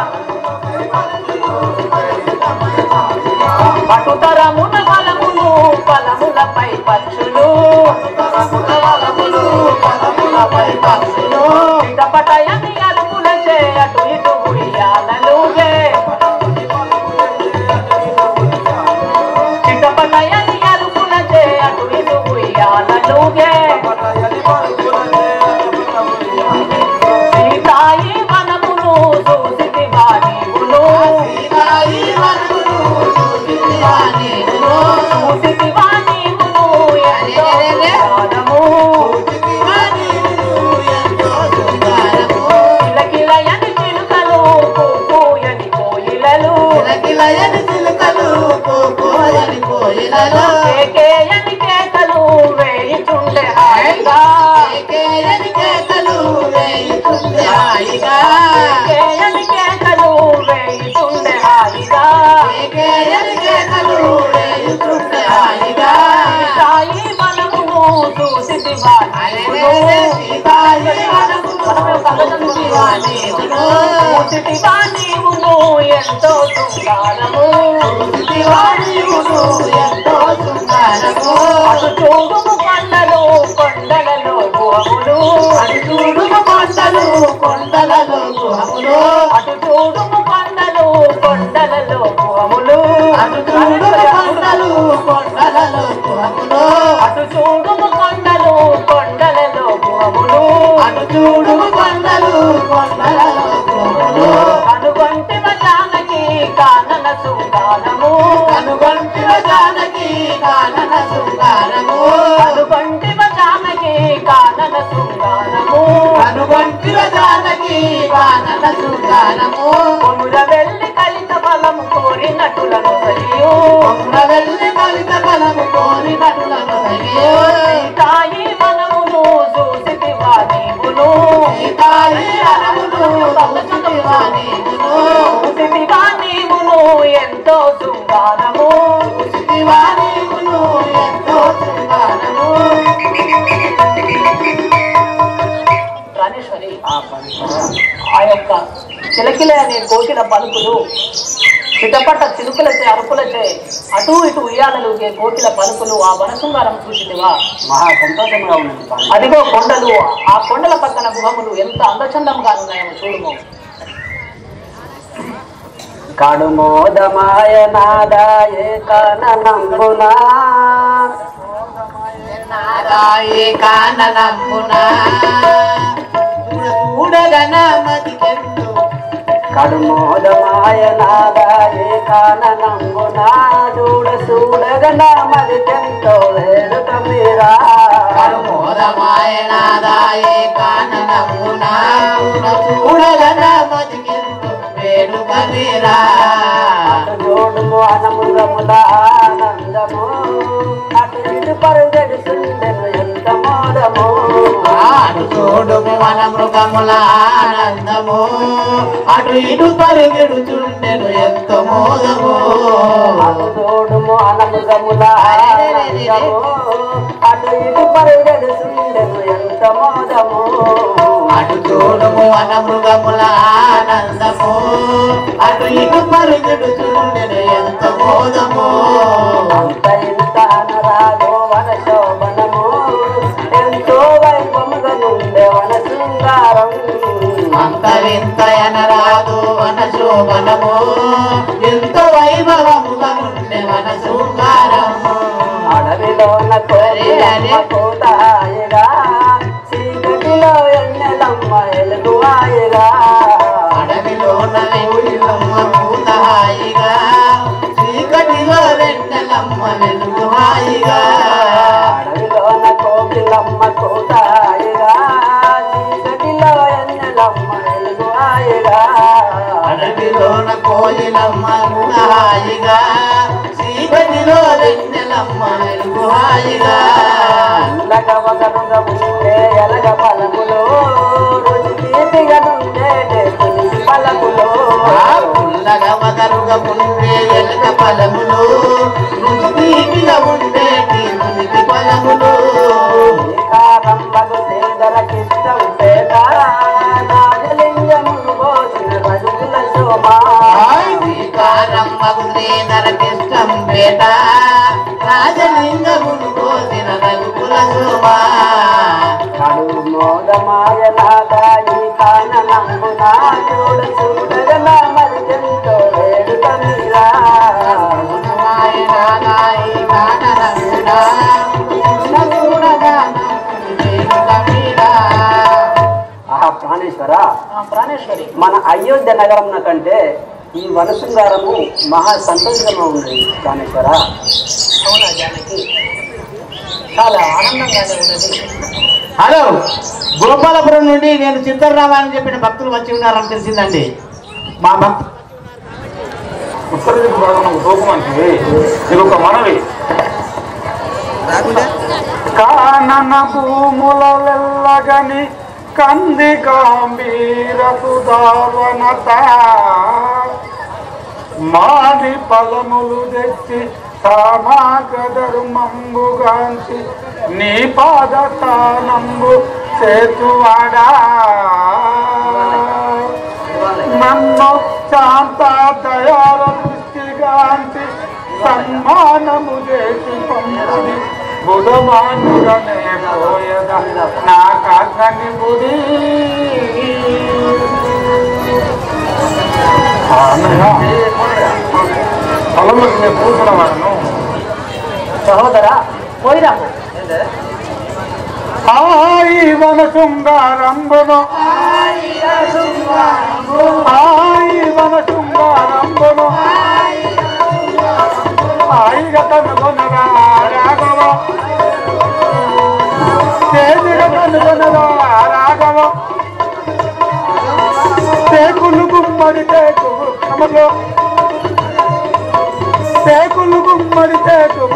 Speaker 6: పటుతరముల ఫలములు ఫలములపై పక్షులు
Speaker 2: ఫలములు ఫలములపై పక్షులు
Speaker 6: చిటపటయని అరుపుల చేయటు ఇటు ఉయ్యాలలుగే చిటపటయని అరుపుల చేయటు ఇటు ఉయ్యాలలుగే సీతాయి వనమును చూసితి వాణివులు
Speaker 2: సీతాయి వనమును చూచితివా నీవును
Speaker 6: చూసితి వాణివులు ఎంతో సుందరము.
Speaker 2: చూచితివా నీవును ఎంతో సుందరము
Speaker 6: కిలకిలయని చిలుకలు కూయని కోయిలలు
Speaker 2: కిలకిలయని చిలుకలు కోకోయని కోయిలలో
Speaker 6: కేకేయని కేకలు వేయుచుండే హాయిగా
Speaker 2: కేకేయని కేకలు వేయుచుండే హాయిగా
Speaker 6: కేకేయని కేకలు వేయుచుండే హాయిగా
Speaker 2: కేకేయని కేకలు వేయుచుండే హాయిగా
Speaker 6: సాయి మనమును చూసితి
Speaker 2: అరెరెరె సీతాయి వనమును చూచితివా నీవును
Speaker 6: చూసితివా నీవును ఎంతో శృంగారము
Speaker 2: చూచితివా నీవును ఎంతో సుందరము
Speaker 6: అటు చూడుము కొండలు కొండలలో గుహములు
Speaker 2: అది చూడుము కొండలు కొండలలో గుహములు
Speaker 6: అటు చూడుము కొండలు కొండలలో గుహములు
Speaker 2: అటు చూడుము కొండలు కొండలలో గుహములు
Speaker 6: అటు చూడుము కొండలు కొండలలో గుహములు
Speaker 2: అటు చూడుము కొండలు కొండలలో గుహములు
Speaker 6: కనుగొంటి జానకి కానన సుందానము
Speaker 2: కనుగొంటివ జానకి కానన శృంగారము
Speaker 6: కనుగొంటి జానకి కానన సుందానము
Speaker 2: కనుగొంటివ జానకి కానన శృంగారము
Speaker 6: కొముర వెళ్ళి కలిత బలము కోరినటులను సరియు
Speaker 2: కొమ్మున వెళ్ళి కలిత బలము కోరినటులను సరియు
Speaker 6: సీతాయి మనమును చూసితివా నీవును
Speaker 2: సీతాయి అనమును చూచితివా నీవును
Speaker 6: చూసితివా నీవును ఎంతో శృంగారము
Speaker 2: చూచితివా నీవును ఎంతో శృంగారము
Speaker 6: కిలకిలే అనే కోకిల పలుకులు చిటపట చిలుకులచే అరుపులచే అటు ఇటు ఉయ్యాలలుగే కోకిల పలుకులు ఆ వనశృంగారం చూసిదివా
Speaker 3: మహా సంతోషంగా ఉన్నది స్వామి
Speaker 6: అదిగో కొండలు ఆ కొండల పక్కన గుహములు ఎంత అందచందంగా ఉన్నాయో చూడుము
Speaker 3: కడుమోదమాయ నాదాయే కానంబునా
Speaker 1: నారాయే కాననమ్మునా చూడగన మదికెందు
Speaker 3: కడుమోదమాయ నాదాయే కానంబునా చూడ చూడగన మరి తెంతో వేడుక మీరా
Speaker 1: కరుమోదమాయ నాదాయే కాననమ్మునా చూడగన మదికెందు వేడుక మీరా
Speaker 3: జోడుము అనముగముల ఆనందము అటు ఇటు పరుగెడుతుండెను ఎంత మోదము
Speaker 1: ఆడు చూడుము మన మృగముల ఆనందము అటు ఇటు పరిగెడుచుండెను ఎంత మోదము
Speaker 3: అటు జోడుము అనముగముల ఆనందము అటు ఇటు పరుగెడుతుండెను ఎంత మోదము
Speaker 1: అటు చూడుము మన మృగముల ఆనందము అటు ఇటు పరిగెడుచుండెను ఎంత మోదము
Speaker 3: అంత ఇంత అనరాగో వన శోభనము ఎంతో వైభవముగా నుండే వన శృంగారం
Speaker 1: అంత వింత ఎనరాదు వన శోభనము ఎంత వైభవముగా ఉండే వన శృంగారము
Speaker 3: అడవిలోన కోరిగా చీకటిలో ఎన్నెలమ్మ ఎలుగువాయిగా
Speaker 1: అడవిలోన వెలుగులమ్మ పూత హాయిగా చీకటిలో వెన్నెలమ్మ వెలుగు హాయిగా
Speaker 3: అడవిలోన కోకిలమ్మ కోతాయిగా చీకటిలో ఎన్నెలమ్మ ఎలుగువాయిగా
Speaker 1: అడవిలోన కోయిలమ్మ పూత హాయిగా చీకటిలో వెన్నెలమ్మ వెలుగు హాయిగా
Speaker 3: ఎలగ వగనుగ ఉండే ఎలగ పలములో రుచి తీపిగా నుండే తులసి పలములో
Speaker 1: ఆ పుల్లగా మగరుగా ఉండే ఎలక ఫలములు రుచిగా ఉండేటి రుచి ఫలములు
Speaker 3: శ్రీకారంబగు శ్రీధరకిష్టం పేట నాగలింగమును పోసిన రజుల శోభా
Speaker 1: శ్రీకారమ్మకు శ్రీధరకిష్టం పేట రాజలింగమును కోసిన రఘుకుల శోభా
Speaker 3: కడు మోదమాయ నాదాయి కాననంబునా చూడ చూడగన మరి ఎంతో వేడుక మీరా ఆహా ప్రాణేశ్వర
Speaker 6: ఆ ప్రాణేశ్వరి
Speaker 3: మన అయోధ్య నగరం కంటే ఈ వనశృంగారము మహా సంతోషంగా ఉన్నది ప్రాణేశ్వర
Speaker 6: అవునా జానకి చాలా ఆనందంగానే ఉన్నది
Speaker 1: హలో గోపాలపురం నుండి నేను చిత్తరరామ అని చెప్పిన భక్తులు వచ్చి ఉన్నారని తెలిసిందండి మా భక్తు
Speaker 7: ఉత్తర దిక్కు భాగం రూపమంటే ఇది ఒక మనవి కానన భూములెల్లగని కంది గాంభీరపు దావనత మాది ఫలములు తెచ్చి సామాగ ధర్మంబుగాంచి నీ పాదతానంబు చేతువాడా నన్ను శాంత దయాల దృష్టిగాంచి సన్మానము చేసి పంపి బుధమానుగనే పోయద నా కాకని బుడి పొలంలోకి నేను కూర్చున్న వాళ్ళను
Speaker 6: సహోదరా పోయిరాము
Speaker 7: హాయి వన శృంగారంబును హాయి వన శృంగారంబును హాయిగా కనుగొనరా రాఘవ తేజిగా కనుగొనరా రాఘవ తేకులు గుమ్మడి తేకు క్రమలో తేకులు గుమ్మడి తేకు